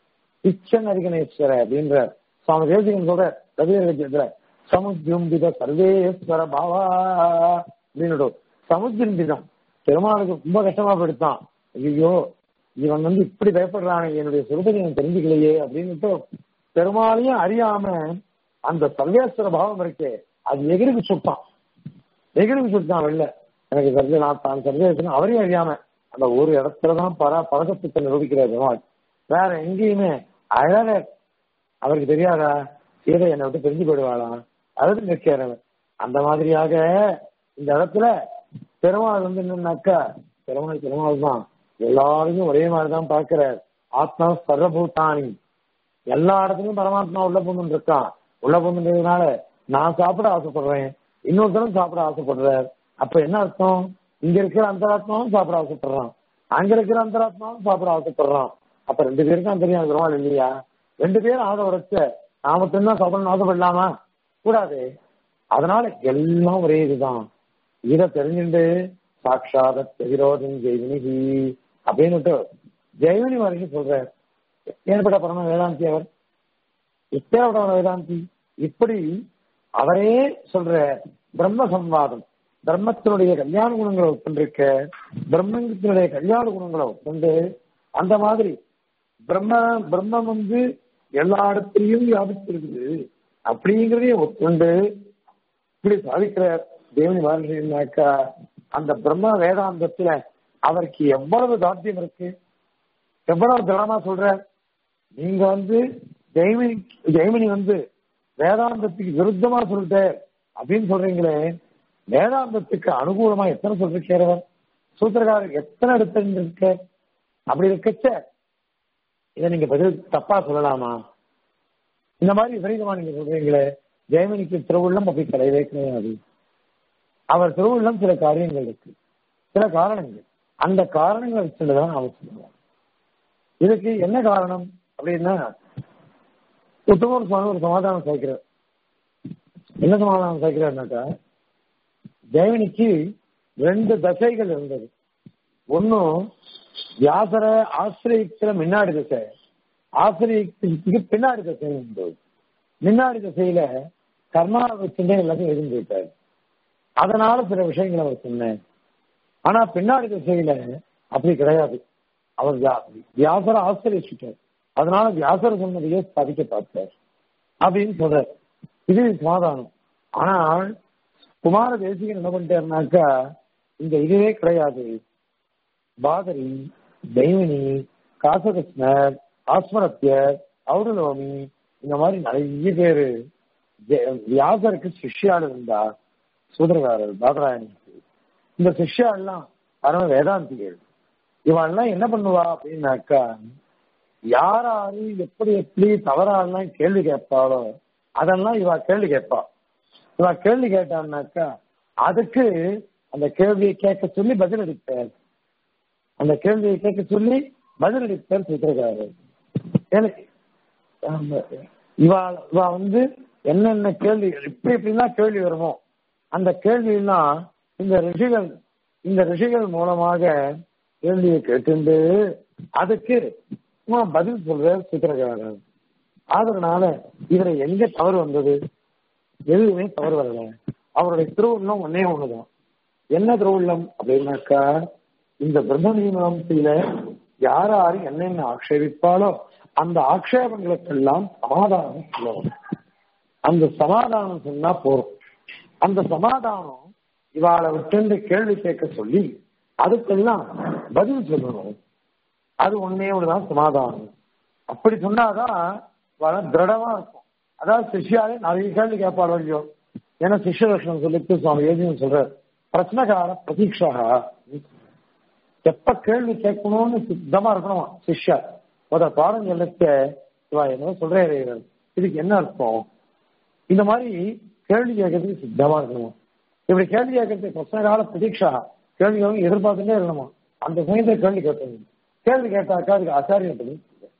Speaker 1: இச்சன் அதிகணேஸ்வர அப்படின்ற சுவாமி தேசிகன் சொல்ற கவிதை சமுஜும்பித சர்வேஸ்வர பாவா அப்படின்னு சமுஜும்பிதம் பெருமாளுக்கு ரொம்ப கஷ்டமா போயிடுத்தான் ஐயோ இவன் வந்து இப்படி பயப்படுறானே என்னுடைய சுரூபத்தை இவன் தெரிஞ்சுக்கலையே அப்படின்னுட்டு பெருமாளையும் அறியாம அந்த சர்வேஸ்வர பாவம் இருக்கே அது எகிரிக்கு சுட்டான் எகிரிக்கு சுட்டான் வெளில எனக்கு சர்வே நான் தான் சர்வேஸ்வரன் அவரையும் அறியாம அந்த ஒரு இடத்துலதான் பர பழக்கத்தை நிரூபிக்கிறார் பெருமாள் வேற எங்கேயுமே அழக அவருக்கு தெரியாதா சீதை என்னை விட்டு பிரிஞ்சு போயிடுவாளாம் அதாவது நிற்கிறவர் அந்த மாதிரியாக இந்த இடத்துல பெருமாள் வந்து என்னன்னாக்கா பெருமாள் பெருமாள் தான் எல்லாருக்கும் ஒரே மாதிரிதான் பார்க்கிறார் ஆத்மா சர்வபூத்தானி எல்லா இடத்துலயும் பரமாத்மா உள்ள பூந்து இருக்கான் உள்ள பூந்துன்றதுனால நான் சாப்பிட ஆசைப்படுறேன் இன்னொருத்தரும் சாப்பிட ஆசைப்படுறார் அப்ப என்ன அர்த்தம் இங்க இருக்கிற அந்தராத்மாவும் சாப்பிட ஆசைப்படுறான் அங்க இருக்கிற அந்தராத்மாவும் சாப்பிட ஆசைப்படுறான் அப்ப ரெண்டு பேருக்கும் தெரியும் பெருமாள் இல்லையா ரெண்டு பேரும் ஆசை உடைச்ச நான் மட்டும்தான் சாப்பிடணும் ஆசைப்படலாமா கூடாது அதனால எல்லாம் ஒரே இதுதான் இதை தெரிஞ்சுட்டு சாட்சாத விரோதம் ஜெய்வினிகி அப்படின்னுட்டு ஜெய்வினி வரைக்கும் சொல்றார் ஏற்பட்ட பரம வேதாந்தி அவர் எப்பேற்பட்ட வேதாந்தி இப்படி அவரே சொல்ற பிரம்ம சம்வாதம் பிரம்மத்தினுடைய கல்யாண குணங்களை ஒப்புண்டிருக்க பிரம்மத்தினுடைய கல்யாண குணங்களை ஒப்புண்டு அந்த மாதிரி பிரம்ம பிரம்மம் வந்து எல்லா இடத்துலையும் வியாபிச்சிருக்குது அப்படிங்கிறதையும் ஒப்புண்டு இப்படி சாதிக்கிற தேவனி வாழ்க்கைனாக்கா அந்த பிரம்ம வேதாந்தத்துல அவருக்கு எவ்வளவு தாத்தியம் இருக்கு எவ்வளவு திடமா சொல்ற நீங்க வந்து ஜெய்மினி ஜெய்மினி வந்து வேதாந்தத்துக்கு விருத்தமா சொல்லிட்ட அப்படின்னு சொல்றீங்களே வேதாந்தத்துக்கு அனுகூலமா எத்தனை சொல்லிருக்கிறவர் சூத்திரக்காரர் எத்தனை இடத்துல இருக்க அப்படி இருக்கச்ச இதை நீங்க பதில் தப்பா சொல்லலாமா இந்த மாதிரி விபரீதமா நீங்க சொல்றீங்களே ஜெயமணிக்கு திருவுள்ளம் அப்படி கிடையவே கிடையாது அவர் திருவுள்ளம் சில காரியங்கள் இருக்கு சில காரணங்கள் அந்த காரணங்களை வச்சுதான் அவர் சொல்லுவார் இதுக்கு என்ன காரணம் அப்படின்னா உத்தமர் சுவாமி ஒரு சமாதானம் சேர்க்கிறார் என்ன சமாதானம் சேர்க்கிறார்னாக்கா ஜெயமணிக்கு ரெண்டு தசைகள் இருந்தது ஒன்னும் வியாசர ஆசிரியக்கிற முன்னாடி திசை ஆசிரியத்துக்கு பின்னாடி திசை இருந்தது முன்னாடி திசையில கர்மாவை வச்சுட்டே எல்லாத்தையும் எழுந்து போயிட்டாரு அதனால சில விஷயங்களை அவர் சொன்னேன் ஆனா பின்னாடி திசையில அப்படி கிடையாது அவர் வியாசர ஆசிரியச்சிட்டார் அதனால வியாசர் சொன்னதையே சாதிக்க பார்த்தார் அப்படின்னு சொல்றார் இது சமாதானம் ஆனால் குமார தேசிகன் என்ன பண்ணிட்டாருனாக்கா இந்த இதுவே கிடையாது பாதரி தெய்வனி காசகிருஷ்ணர் ஆஸ்மரத்தியர் ஔடலோமி இந்த மாதிரி நிறைய பேரு வியாசருக்கு சிஷ்யாள் இருந்தா சூதரகாரர் பாதராயணிக்கு இந்த சிஷ்யாள்லாம் பரம வேதாந்திகள் இவெல்லாம் என்ன பண்ணுவா அப்படின்னாக்கா யாராரு எப்படி எப்படி தவறாலாம் கேள்வி கேட்பாளோ அதெல்லாம் இவ கேள்வி கேட்பா இவ கேள்வி கேட்டான்னாக்கா அதுக்கு அந்த கேள்வியை கேட்க சொல்லி பதிலளிப்பார் அந்த கேள்வியை கேட்க சொல்லி பதிலளிப்பார் சூத்திரக்காரர் இவா இவா வந்து என்னென்ன கேள்வி இப்படி இப்படிலாம் கேள்வி வருமோ அந்த கேள்வியெல்லாம் இந்த ரிஷிகள் இந்த ரிஷிகள் மூலமாக கேள்வியை கேட்டு அதுக்கு பதில் சொல்ற சூத்திரக்காரர் அதனால இதுல எங்க தவறு வந்தது எதுவுமே தவறு வரல அவருடைய திருவுள்ளம் ஒன்னே ஒண்ணுதான் என்ன திருவுள்ளம் அப்படின்னாக்கா இந்த பிரம்ம மீமாசையில யாராரு என்னென்ன ஆக்ஷேபிப்பாலோ அந்த ஆக்ஷேபங்களுக்கெல்லாம் சமாதானம் சொல்லணும் அந்த சமாதானம் சொன்னா போறோம் அந்த சமாதானம் இவாளை விட்டு கேள்வி கேட்க சொல்லி அதுக்கெல்லாம் பதில் சொல்லணும் அது ஒன்னே ஒண்ணுதான் சமாதானம் அப்படி சொன்னாதான் வர திருடமா இருக்கும் அதாவது சிஷ்யாலே நிறைய கேள்வி கேட்பாள் இல்லையோ ஏன்னா சிஷ்ய லட்சணம் சொல்லிட்டு சுவாமி ஏதியும் சொல்ற பிரச்சனகார பிரதீட்சா எப்ப கேள்வி கேட்கணும்னு சித்தமா இருக்கணும் சிஷ்யா ஒரு பாடம் சொல்லிட்டு இவா என்ன சொல்றேன் இதுக்கு என்ன அர்த்தம் இந்த மாதிரி கேள்வி கேட்கறதுக்கு சித்தமா இருக்கணும் இப்படி கேள்வி கேட்கறதுக்கு பிரச்சனகால பிரதீட்சா கேள்வி எதிர்பார்த்துட்டே இருக்கணுமா அந்த சமயத்தை கேள்வி கேட்கணும் கேள்வி கேட்டாக்கா அதுக்கு ஆச்சாரியப்படி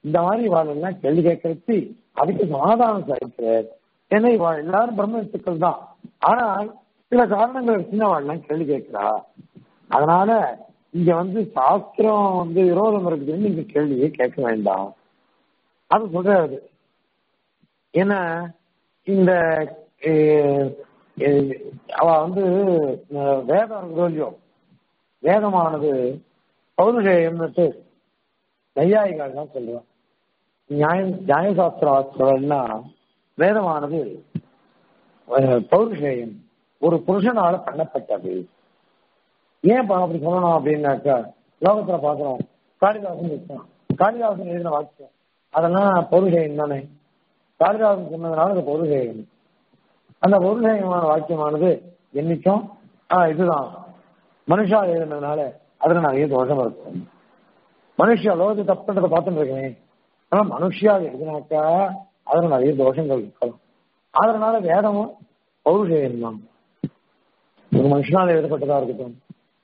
Speaker 1: இந்த மாதிரி இவாள் எல்லாம் கேள்வி கேட்கறது அதுக்கு சமாதானம் சாதிக்கிறார் ஏன்னா இவள் எல்லாரும் பிரம்மத்துக்கள் தான் ஆனால் சில காரணங்கள் இருக்குன்னு அவள் எல்லாம் கேள்வி கேட்கிறா அதனால இங்க வந்து சாஸ்திரம் வந்து விரோதம் இருக்குதுன்னு நீங்க கேள்வியே கேட்க வேண்டாம் அது சொல்றாரு ஏன்னா இந்த அஹ், அஹ், அவ வந்து அஹ், வேதம் இல்லையோ வேதமானது பௌருஷேயம்னுட்டு நையாயிகள் தான் சொல்லுவான் நியாய நியாயசாஸ்திர வாஸ்திரம்னா வேதமானது அஹ், பௌருஷேயம் ஒரு புருஷனால பண்ணப்பட்டது ஏன் பா அப்படி சொல்லணும் அப்படின்னாக்கா லோகத்துல பாக்குறோம் காளிதாசன் இருக்கான் காளிதாசன் எழுதின வாக்கியம் அதெல்லாம் பௌருஷேயம் தானே காளிதாசன் சொன்னதுனால அது பௌருஷேயம் அந்த பௌருஷேயமான வாக்கியமானது என்னைக்கும் ஆஹ் இதுதான் மனுஷா எழுதுனதுனால அதுல நிறைய தோஷம் இருக்கும் மனுஷா லோகத்தை தப்புன்றதை பார்த்துட்டு இருக்கேன் ஆனா மனுஷியா எழுதினாக்கா அதுல நிறைய தோஷங்கள் இருக்கலாம் அதனால வேதமும் பௌருஷேயம் தான் ஒரு மனுஷனால் எழுதப்பட்டதா இருக்கட்டும்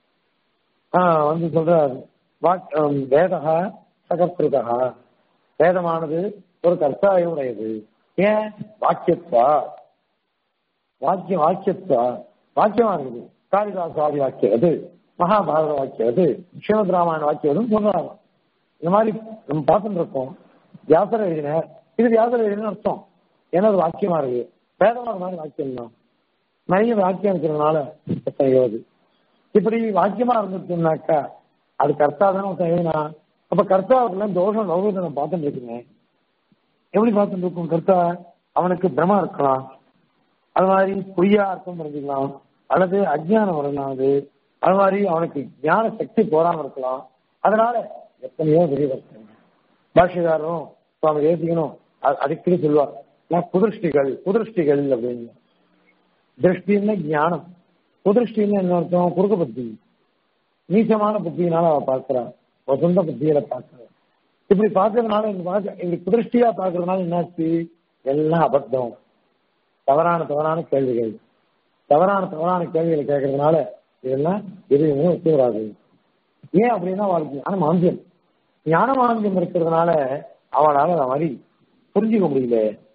Speaker 1: ஆஹ் வந்து சொல்றார் வாக் வேதகா சகப்பிருதா வேதமானது ஒரு கர்த்தாயம் உடையது ஏன் வாக்கியத்வா வாக்கியம் வாக்கியத்வா வாக்கியமா இருக்குது காளிதாஸ் ஆதி வாக்கியம் அது மகாபாரத வாக்கியம் அது ஸ்ரீமத் ராமாயண வாக்கியம் அதுன்னு சொல்றாங்க இந்த மாதிரி நம்ம பார்த்துட்டு இருக்கோம் வியாசர் எழுதினார் இது வியாசர் எழுதின அர்த்தம் ஏன்னா அது வாக்கியமா இருக்கு வேதமா மாதிரி வாக்கியம் தான் நிறைய வாக்கியம் இருக்கிறதுனால எத்தனையோ அது இப்படி வாக்கியமா இருந்துச்சுன்னாக்கா அது கர்த்தா தானே ஒருத்தன் எழுதினா அப்ப கர்த்தாவுக்குலாம் தோஷம் லௌகத்தை நான் பார்த்துட்டு இருக்கேன் எப்படி பார்த்துட்டு இருக்கும் கர்த்தா அவனுக்கு பிரமா இருக்கலாம் அது மாதிரி பொய்யா அர்த்தம் புரிஞ்சுக்கலாம் அல்லது அஜ்ஞானம் வரலாம் அது அது மாதிரி அவனுக்கு ஞான சக்தி போராம இருக்கலாம் அதனால எத்தனையோ விரிவர்த்தனை பாஷிகாரும் சுவாமி ஏசிக்கணும் அடிக்கடி சொல்லுவார் நான் குதிருஷ்டிகள் குதிருஷ்டிகள் அப்படின்னு திருஷ்டின்னா ஞானம் குதிருஷ்டின்னு என்ன அர்த்தம் குறுக்க புத்தி நீச்சமான புத்தியினால அவ பார்க்கிறான் சொந்த புத்தியில பார்க்கிறான் இப்படி பார்க்கறதுனால இந்த பார்க்க இப்படி குதிருஷ்டியா பார்க்கறதுனால என்னாச்சு எல்லாம் அபத்தம் தவறான தவறான கேள்விகள் தவறான தவறான கேள்விகளை கேட்கறதுனால இதெல்லாம் எதுவுமே ஒத்து வராது ஏன் அப்படின்னா அவளுக்கு ஞான மாந்தியம் ஞான மாந்தியம் இருக்கிறதுனால அவளால அந்த மாதிரி புரிஞ்சுக்க முடியல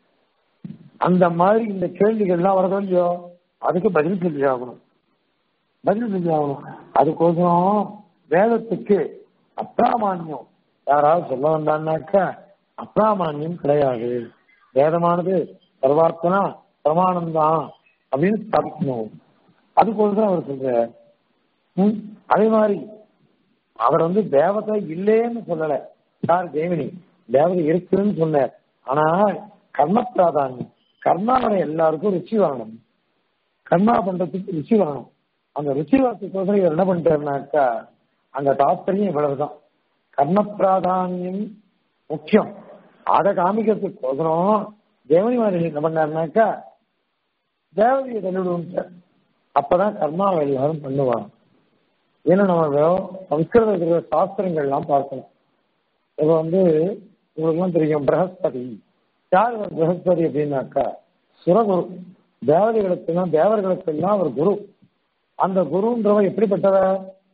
Speaker 1: அந்த மாதிரி இந்த கேள்விகள்லாம் வரதோ இல்லையோ அதுக்கு பதில் சொல்லி ஆகணும் பதில் சொல்லி ஆகணும் அதுக்கோசரம் வேதத்துக்கு அப்பிராமான்யம் யாராவது சொல்ல வந்தான்னாக்கா அப்பிராமான்யம் கிடையாது வேதமானது சர்வார்த்தனா பிரமாணம் தான் அப்படின்னு ஸ்தாபிக்கணும் அதுக்கோசரம் அவர் சொல்ற ம், அதே மாதிரி அவர் வந்து தேவதை இல்லைன்னு சொல்லல யார் தேவினி தேவதை இருக்குன்னு சொன்னார் ஆனா கர்ம பிராதானியம் கர்மாவோட எல்லாருக்கும் ருச்சி வரணும் கர்மா பண்றதுக்கு ருச்சி வரணும் அந்த ருச்சி வரத்துக்கோசரம் இவர் என்ன பண்ணிட்டாருனாக்கா அந்த தாத்பரியம் இவ்வளவுதான் கர்ம பிராதானியம் முக்கியம் அதை காமிக்கிறதுக்கோசரம் தேவனி மாதிரி என்ன பண்ணாருனாக்கா தேவதையை தள்ளிவிடுவோம் அப்பதான் கர்மாவை எல்லாரும் பண்ணுவாங்க ஏன்னா நம்ம வெறும் சம்ஸ்கிருதத்தில் இருக்கிற சாஸ்திரங்கள்லாம் பார்க்கணும் இப்போ வந்து உங்களுக்குலாம் தெரியும் பிரகஸ்பதி யார் இவர் பிரகஸ்பதி அப்படின்னாக்கா சுரகுரு தேவதைகளுக்கெல்லாம் தேவர்களுக்கெல்லாம் ஒரு குரு அந்த குருன்றவர் எப்படிப்பட்டவர்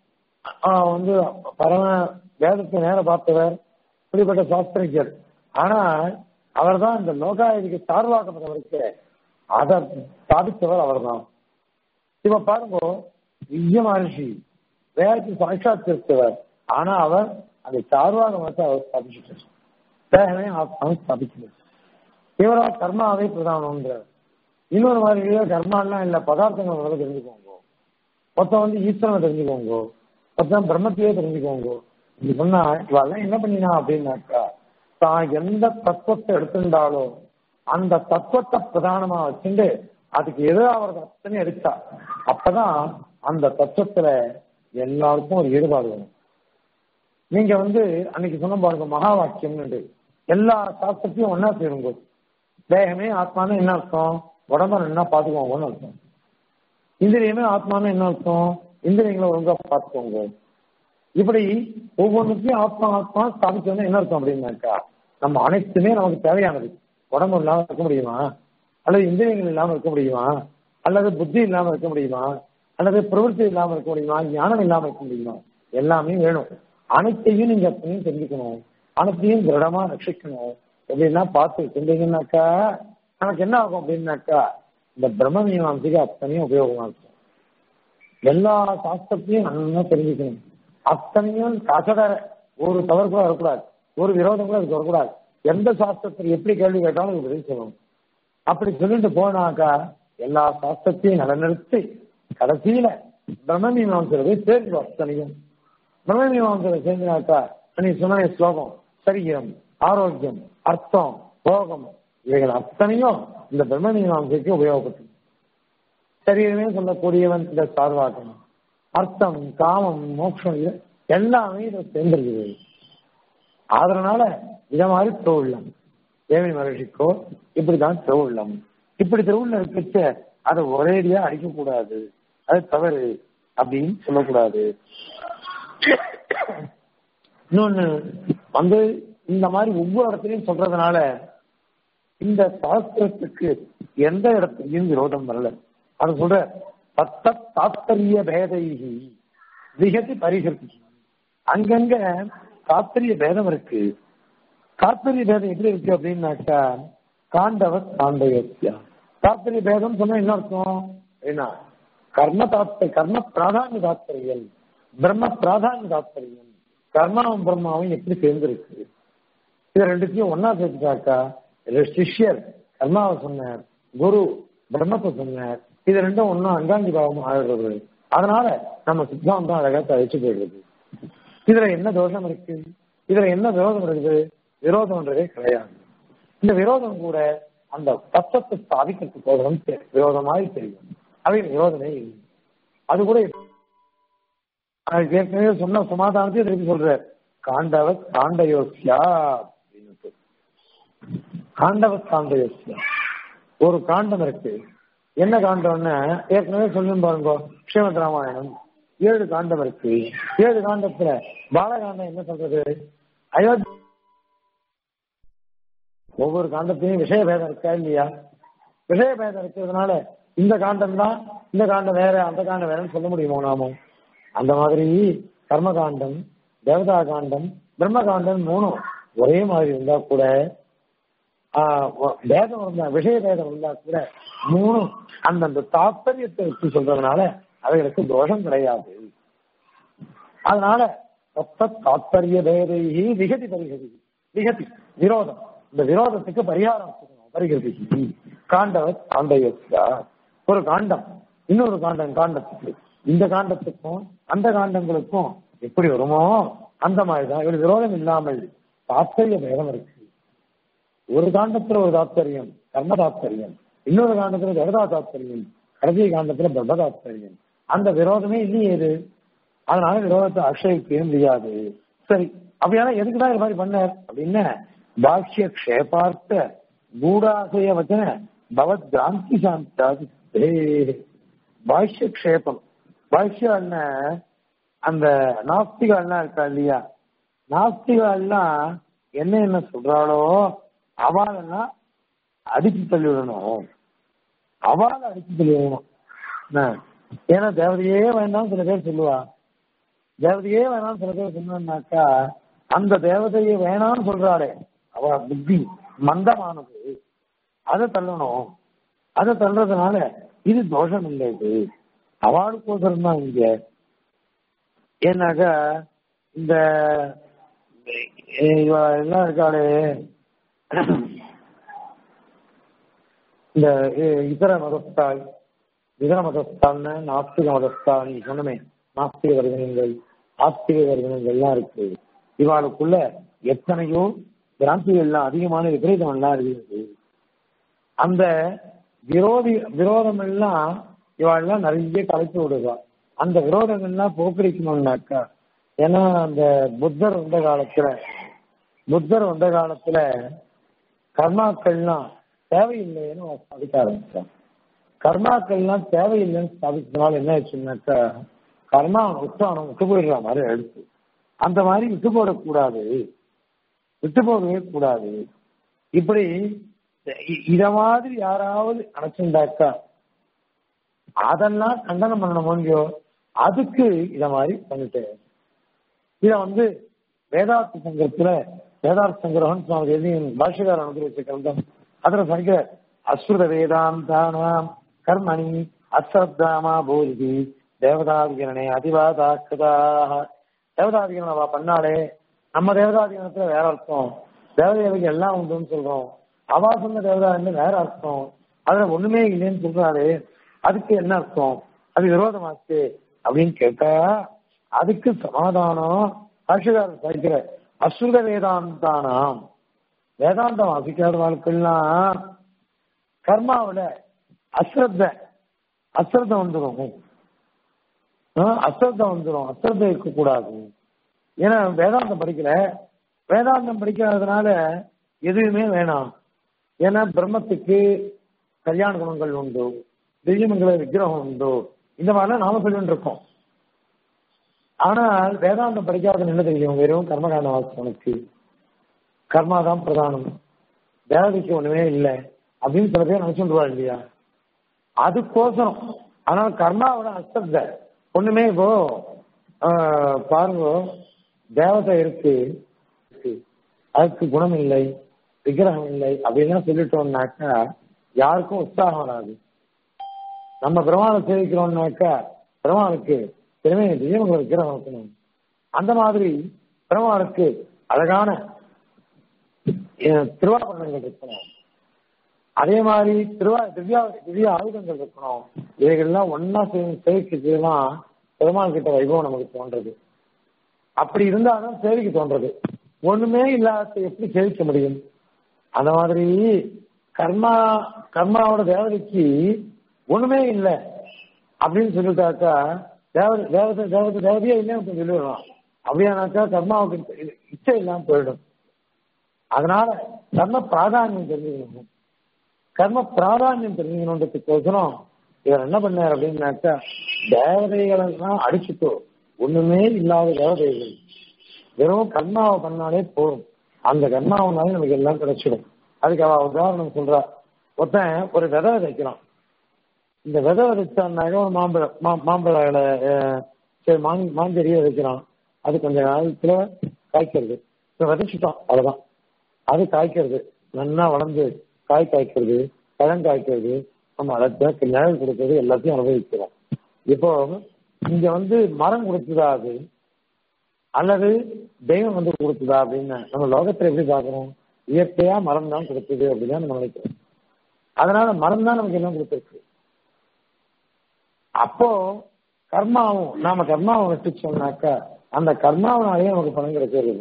Speaker 1: ஆஹ் வந்து பரம வேதத்தை நேர பார்த்தவர் இப்படிப்பட்ட சாஸ்திரிகர் ஆனால் அவர் தான் இந்த லோகாயுதிக்கு சார்வாக்கப்பட்டவருக்கு அதை ஸ்தாபித்தவர் அவர்தான் இப்ப பாருங்க விஜய மகர்ஷி வேதத்தை சாட்சாத்திருத்தவர் ஆனா அவர் அந்த சார்வாக மதத்தை அவர் ஸ்தாபிச்சுட்டார் தேகமே ஆத்மாவை ஸ்தாபிக்கிறார் இவரா கர்மாவே பிரதானம்ன்றார் இன்னொரு மாதிரி கர்மாலாம் இல்ல பதார்த்தங்கள் முதல்ல தெரிஞ்சுக்கோங்க மொத்தம் வந்து ஈஸ்வரனை தெரிஞ்சுக்கோங்க மொத்தம் பிரம்மத்தையே தெரிஞ்சுக்கோங்க இப்படி சொன்னா இவெல்லாம் என்ன பண்ணினா அப்படின்னாக்கா தான் எந்த தத்துவத்தை எடுத்திருந்தாலோ அந்த தத்துவத்தை பிரதானமா வச்சுட்டு அதுக்கு எதிராக அவர் அத்தனை எடுத்தா அப்பதான் அந்த தத்துவத்துல எல்லாருக்கும் ஒரு ஈடுபாடு வரும் நீங்க வந்து அன்னைக்கு சொன்ன பாருங்க மகா வாக்கியம்னு எல்லா சாஸ்திரத்தையும் ஒன்னா சேருங்க தேகமே ஆத்மான்னு என்ன அர்த்தம் உடம்ப என்ன பாத்துக்கோங்கன்னு அர்த்தம் இந்திரியமே ஆத்மான்னு என்ன அர்த்தம் இந்திரியங்களை ஒழுங்கா பார்த்துக்கோங்க இப்படி ஒவ்வொன்றுத்தையும் ஆத்மா ஆத்மா ஸ்தாபிச்சோன்னா என்ன அர்த்தம் அப்படின்னாக்கா நம்ம அனைத்துமே நமக்கு தேவையானது உடம்பு இல்லாம இருக்க முடியுமா அல்லது இந்திரியங்கள் இல்லாம இருக்க முடியுமா அல்லது புத்தி இல்லாம இருக்க முடியுமா அல்லது பிரவൃத்தி இல்லாம இருக்க முடியுமா ஞானம் இல்லாம இருக்க முடியுமா எல்லாமே வேணும் அனைத்தையும் நீங்க எப்பயும் தெரிஞ்சுக்கணும் அனைத்தையும் திருடமா ரட்சிக்கணும் எப்படின்னா பார்த்து செஞ்சீங்கன்னாக்கா நமக்கு என்ன ஆகும் அப்படின்னாக்கா இந்த பிரம்ம மீமாம்சைக்கு அத்தனையும் உபயோகமா இருக்கும் எல்லா சாஸ்திரத்தையும் நல்லா தெரிஞ்சுக்கணும் அத்தனையும் கசடர ஒரு தவறு கூட வரக்கூடாது ஒரு விரோதம் கூட அதுக்கு வரக்கூடாது எந்த சாஸ்திரத்தில் எப்படி கேள்வி கேட்டாலும் அதுக்கு பதில் சொல்லணும் அப்படி சொல்லிட்டு போனாக்கா எல்லா சாஸ்திரத்தையும் நிலநிறுத்தி கடைசியில பிரம்ம மீமாம்சரை போய் சேர்ந்துடும் அத்தனையும் பிரம்ம மீமாம்சரை சேர்ந்துனாக்கா நீ சொன்ன ஸ்லோகம் சரீரம் ஆரோக்கியம் அர்த்தம் போகம் இவைகள் அத்தனையும் இந்த பிரம்ம மீமாம்சைக்கு உபயோகப்பட்டது சரீரமே சொல்லக்கூடியவன் இந்த சார்வாக்கம் அர்த்தம் காமம் மோட்சம் இது எல்லாமே இதை சேர்ந்திருக்குது அதனால இத மாதிரி திருவுள்ளம் தேவி மகிழ்ச்சிக்கோ இப்படிதான் திருவுள்ளம் இப்படி திருவுள்ளம் இருக்க அதை ஒரேடியா அடிக்கக்கூடாது அது தவறு அப்படின்னு சொல்லக்கூடாது இன்னொன்னு வந்து இந்த மாதிரி ஒவ்வொரு இடத்துலையும் சொல்றதுனால இந்த சாஸ்திரத்துக்கு எந்த இடத்துலையும் விரோதம் வரல அது சொல்ற தத்த தாத்பரிய பேதைகி விகதி பரிகதி அங்கங்க தாத்பரிய பேதம் இருக்கு தாத்பரிய பேதம் எப்படி இருக்கு அப்படின்னாக்கா காண்டவ காண்டயோத்தியா தாத்பரிய பேதம் சொன்னா என்ன அர்த்தம் என்ன கர்ம தாத்பரிய கர்ம பிராதானிய தாத்பரியம் பிரம்ம பிராதானிய தாத்பரியம் கர்மாவும் பிரம்மாவும் எப்படி சேர்ந்திருக்கு இது ரெண்டுத்தையும் ஒன்னா சேர்த்துட்டாக்கா சிஷ்யர் கர்மாவை சொன்னார் குரு பிரம்மத்தை சொன்னார் இது ரெண்டும் ஒன்னும் அங்காங்கி பாவம் ஆயிடுறது அதனால நம்ம சித்தாந்தம் அழகா தழிச்சு போயிடுது இதுல என்ன தோஷம் இருக்கு இதுல என்ன விரோதம் இருக்குது விரோதம்ன்றதே கிடையாது இந்த விரோதம் கூட அந்த தத்துவத்தை ஸ்தாபிக்கிறதுக்கு போகணும் விரோதமாய் தெரியும் அவை விரோதமே இல்லை அது கூட ஏற்கனவே சொன்ன சமாதானத்தையும் திருப்பி சொல்ற காண்டவ காண்டயோசியா அப்படின்னு காண்டவ காண்டயோசியா ஒரு காண்டம் இருக்கு என்ன காண்டம்னு ஏற்கனவே சொல்லும் பாருங்க ஸ்ரீமத் ராமாயணம் ஏழு காண்டம் இருக்கு ஏழு காண்டத்துல பாலகாண்டம் என்ன சொல்றது அயோத்தி ஒவ்வொரு காண்டத்தையும் விஷய பேதம் இருக்கா இல்லையா விஷய பேதம் இருக்கிறதுனால இந்த காண்டம் தான் இந்த காண்டம் வேற அந்த காண்டம் வேறன்னு சொல்ல முடியுமோ நாமும் அந்த மாதிரி கர்ம காண்டம் தேவதா காண்டம் பிரம்ம காண்டம் மூணும் ஒரே மாதிரி இருந்தா கூட பேதம் இருந்தா விஷய பேதம் இருந்தா கூட மூணும் அந்தந்த தாற்பயத்தை வச்சு சொல்றதுனால அவைகளுக்கு தோஷம் கிடையாது அதனால தாத்பரிய பேதைகி விகதி பரிகதி விகதி விரோதம் இந்த விரோதத்துக்கு பரிகாரம் பரிகதி காண்டவர் காண்டயோசியா ஒரு காண்டம் இன்னொரு காண்டம் காண்டத்துக்கு இந்த காண்டத்துக்கும் அந்த காண்டங்களுக்கும் எப்படி வருமோ அந்த மாதிரிதான் இவர் விரோதம் இல்லாமல் தாத்பரிய பேதம் இருக்கு ஒரு காண்டத்துல ஒரு தாத்பரியம் கர்ம தாத்பரியம் இன்னொரு காண்டத்துல ஜெகதா தாத்பரியம் கடைசி காண்டத்துல பிரம்ம தாத்பரியம் அந்த விரோதமே இல்லையே இது அதனால விரோதத்தை அக்ஷயிக்கவே முடியாது சரி அப்படியான எதுக்குதான் இது மாதிரி பண்ணார் அப்படின்னு பாஷ்ய க்ஷேபார்த்த கூடாசய வச்சன பவத் கிராந்தி சாந்தாதி பாஷ்ய க்ஷேபம் பாஷ்யம் அந்த நாஸ்திகள்லாம் இருக்கா இல்லையா நாஸ்திகள்லாம் என்ன என்ன சொல்றாளோ அவளெல்லாம் அடிச்சு தள்ளிவிடணும் அவளை அடிச்சு தள்ளிவிடணும் ஏன்னா தேவதையே வேண்டாம் சில பேர் சொல்லுவா தேவதையே வேணாம் சில பேர் சொன்னாக்கா அந்த தேவதையை வேணாம்னு சொல்றாளே அவ புத்தி மந்தமானது அதை தள்ளணும் அதை தள்ளுறதுனால இது தோஷம் இல்லை இது அவளுக்கோசரம் தான் இங்க ஏன்னாக்கா இந்த இவ எல்லாம் இருக்காளே இந்த இதர மதத்தால் இதர மதஸ்தான்னு நாஸ்திக மதஸ்தான் சொன்னமே நாஸ்திக வர்க்கங்கள் ஆஸ்திக வர்க்கங்கள் எல்லாம் இருக்கு இவாளுக்குள்ள எத்தனையோ கிராந்திகள்லாம் அதிகமான விபரீதம் எல்லாம் இருக்குது அந்த விரோதி விரோதம் எல்லாம் இவாள்லாம் நிறைய கலைத்து விடுவா அந்த விரோதங்கள்லாம் போக்கடிக்கணும்னாக்கா ஏன்னா அந்த புத்தர் வந்த காலத்துல புத்தர் வந்த காலத்துல கர்மாக்கள்லாம் தேவையில்லைன்னு ஸ்தாபிக்க ஆரம்பிச்சான் கர்மாக்கள்லாம் தேவையில்லைன்னு ஸ்தாபிச்சதுனால என்ன ஆச்சுன்னாக்கா கர்மா விட்டு அவனை விட்டு போயிடுற மாதிரி எடுத்து அந்த மாதிரி விட்டு போடக்கூடாது விட்டு போகவே கூடாது இப்படி இத மாதிரி யாராவது அணைச்சிருந்தாக்கா அதெல்லாம் கண்டனம் பண்ண முடியோ அதுக்கு இத மாதிரி பண்ணிட்டேன் இத வந்து வேதாந்த சங்கத்துல வேதார்த்த சங்கிரகம் சுவாமி எதையும் பாஷ்யகாரன் அனுகிரகிச்ச கிரந்தம் அதுல சங்க அஸ்ருத வேதாந்தானாம் கர்மணி அஸ்ரத்தாமா பூரிதி தேவதாதிகரணே அதிவாதாக்கதாக தேவதாதிகரணம் அவ பண்ணாலே நம்ம தேவதாதிகரணத்துல வேற அர்த்தம் தேவதேவதைக்கு எல்லாம் உண்டுன்னு சொல்றோம் அவா சொன்ன தேவதாதின்னு வேற அர்த்தம் அதுல ஒண்ணுமே இல்லைன்னு சொல்றாரு அதுக்கு என்ன அர்த்தம் அது விரோதமாச்சு அப்படின்னு கேட்டா அதுக்கு சமாதானம் பாஷகாரர் படிக்கிற அசுர வேதாந்தானாம் வேதாந்தம் வாசிக்காத வாழ்க்கைலாம் கர்மாவில அஸ்ரத்த அஸ்ரத்தம் வந்துடும் அஸ்ரத்தம் வந்துடும் அஸ்ரத்தம் இருக்கக்கூடாது ஏன்னா வேதாந்தம் படிக்கல வேதாந்தம் படிக்காததுனால எதுவுமே வேணாம் ஏன்னா பிரம்மத்துக்கு கல்யாண குணங்கள் உண்டு திவ்யமங்கல விக்கிரகம் உண்டு இந்த மாதிரிலாம் நாம சொல்லிட்டு இருக்கோம் ஆனால் வேதாந்தம் படிக்காத என்ன தெரியும் வெறும் கர்மகாண்ட வாசனுக்கு கர்மா தான் பிரதானம் தேவதைக்கு ஒண்ணுமே இல்லை அப்படின்னு சில பேர் நினைச்சுருவா இல்லையா அதுக்கோசரம் ஆனால் கர்மாவோட அஸ்தப்த ஒண்ணுமே இப்போ பாருங்க தேவதை இருக்கு அதுக்கு குணம் இல்லை விக்கிரகம் இல்லை அப்படின்லாம் சொல்லிட்டோம்னாக்கா யாருக்கும் உற்சாகம் வராது நம்ம பெருமாளை சேவிக்கிறோம்னாக்கா பெருமாளுக்கு திறமை தெய்வங்களை விக்கிரகம் இருக்கணும் அந்த மாதிரி பெருமாளுக்கு அழகான திருவாபரணங்கள் இருக்கணும் அதே மாதிரி திருவா திவ்யா திவ்ய ஆயுதங்கள் இருக்கணும் இவைகள்லாம் ஒன்னா சேவிக்கிறதுலாம் பெருமாள் கிட்ட வைபவம் நமக்கு தோன்றது அப்படி இருந்தாலும் சேவிக்க தோன்றது ஒண்ணுமே இல்லாத எப்படி சேவிக்க முடியும் அந்த மாதிரி கர்மா கர்மாவோட தேவதைக்கு ஒண்ணுமே இல்லை அப்படின்னு சொல்லிட்டாக்கா தேவதை தேவதை தேவதை தேவதையே இல்லைன்னு சொல்லிடலாம் அப்படியானாக்கா கர்மாவுக்கு இச்சை இல்லாம போயிடும் அதனால கர்ம பிராதானியம் தெரிஞ்சுக்கணும் கர்ம பிராதானியம் தெரிஞ்சுக்கணுன்றதுக்கோசரம் இவர் என்ன பண்ணார் அப்படின்னாக்கா தேவதைகள் எல்லாம் அடிச்சுட்டோ ஒண்ணுமே இல்லாத தேவதைகள் வெறும் கர்மாவை பண்ணாலே போதும் அந்த கர்மாவனாலே நமக்கு எல்லாம் கிடைச்சிடும் அதுக்கு அவ உதாரணம் சொல்றா ஒருத்தன் ஒரு விதை விதைக்கிறான் இந்த விதை விதைச்சான்னாக்க ஒரு மாம்பழ மாம்பழ சரி மாங் மாஞ்செடியை விதைக்கிறான் அது கொஞ்ச காலத்துல காய்க்கிறது இப்போ விதைச்சிட்டோம் அவ்வளவுதான் அது காய்க்கிறது நல்லா வளர்ந்து காய் காய்க்கிறது பழம் காய்க்கிறது நம்ம அதை நிழல் கொடுக்கறது எல்லாத்தையும் அனுபவிக்கிறோம் இப்போ இங்க வந்து மரம் கொடுத்ததா அது அல்லது தெய்வம் வந்து கொடுத்ததா அப்படின்னு நம்ம லோகத்துல எப்படி பாக்குறோம் இயற்கையா மரம் தான் கொடுத்தது அப்படின்னு நம்ம நினைக்கிறோம் அதனால மரம் தான் நமக்கு எல்லாம் கொடுத்துருக்கு அப்போ கர்மாவும் நாம கர்மாவை வச்சுச்சோம்னாக்கா அந்த கர்மாவனாலேயே நமக்கு பலன் கிடைக்கிறது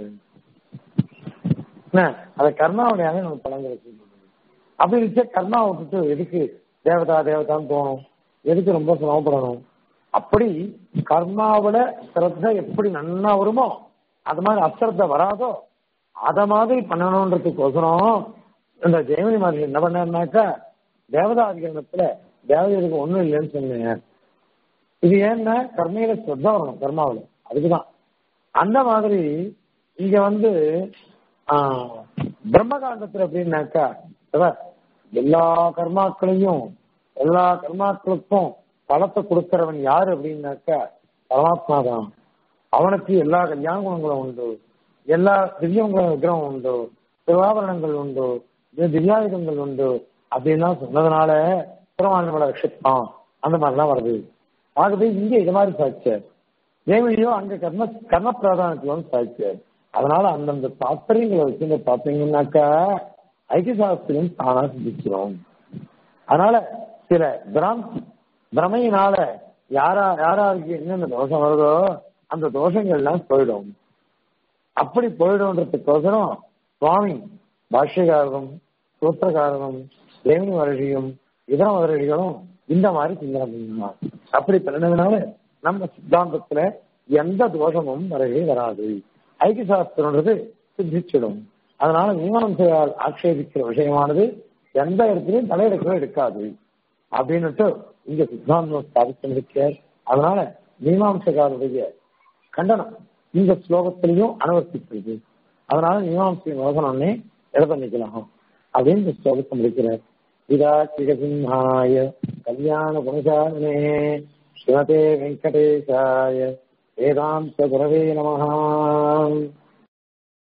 Speaker 1: என்ன அந்த கர்மாவனாலே நமக்கு பலன் கிடைக்கிறது அப்படி இருந்துச்சு கர்மாவை விட்டுட்டு எதுக்கு தேவதா தேவதான்னு தோணும் எதுக்கு ரொம்ப சிரமப்படணும் அப்படி கர்மாவில சிரத்த எப்படி நன்னா வருமோ அது மாதிரி அசிரத்த வராதோ அத மாதிரி பண்ணணுன்றதுக்கோசரம் இந்த ஜெயமணி மாதிரி என்ன பண்ணாருனாக்கா தேவதாதிகரணத்துல தேவதைகளுக்கு ஒண்ணும் இல்லைன்னு சொன்னீங்க இது ஏன்னா கர்மையில ஸ்ரத்தா வரணும் கர்மாவில் அதுக்குதான் அந்த மாதிரி இங்க வந்து பிரம்மகாண்டத்துல எப்படின்னாக்கா எல்லா கர்மாக்களையும் எல்லா கர்மாக்களுக்கும் பலத்தை கொடுக்கிறவன் யாரு அப்படின்னாக்கா பரமாத்மா தான் அவனுக்கு எல்லா கல்யாண குணங்களும் உண்டு எல்லா திவ்யங்குண விக்கிரகம் உண்டு திருவாபரணங்கள் உண்டு திவ்யாயுதங்கள் உண்டு அப்படின்லாம் சொன்னதுனால பெருமாள் ரட்சிப்பான் அந்த மாதிரிலாம் வருது ஆகவே இங்க இது மாதிரி சாட்சியார் தேவையோ அங்க கர்ம கர்ம பிராதானத்துவம் சாட்சியார் அதனால அந்தந்த தாத்பரியங்களை வச்சு பாத்தீங்கன்னாக்கா ஐக்கிய சாஸ்திரம் தானா சிந்திக்கிறோம் அதனால சில பிராந்தி பிரமையினால யாரா யாராருக்கு என்னென்ன தோஷம் வருதோ அந்த தோஷங்கள்லாம் போயிடும் அப்படி போயிடும்ன்றதுக்கோசரம் சுவாமி பாஷ்யகாரரும் சூத்திரகாரரும் தேவினி மகர்ஷியும் இதர மகர்ஷிகளும் இந்த மாதிரி சிந்தனை பண்ணினார் அப்படி பண்ணினதுனால நம்ம சித்தாந்தத்துல எந்த தோஷமும் வரவே வராது ஐக்கிய சாஸ்திரம்ன்றது சித்திச்சிடும் அதனால மீமாம்சையால் ஆட்சேபிக்கிற விஷயமானது எந்த இடத்துலையும் தலையெடுக்கவே எடுக்காது அப்படின்னுட்டு இங்க சித்தாந்தம் ஸ்தாபித்திருக்கார் அதனால மீமாம்சகாருடைய கண்டனம் இந்த ஸ்லோகத்திலையும் அனுவர்த்திக்கிறது அதனால மீமாம்சை மோசனம்னே எதை பண்ணிக்கலாம் அப்படின்னு இந்த ஸ்லோகத்தை முடிக்கிறார் இதா சிகசிம்ஹாய கல்யாண குணசாலினே ஸ்ரீமதே வெங்கடேசாய வேதாந்த குரவே நமஹா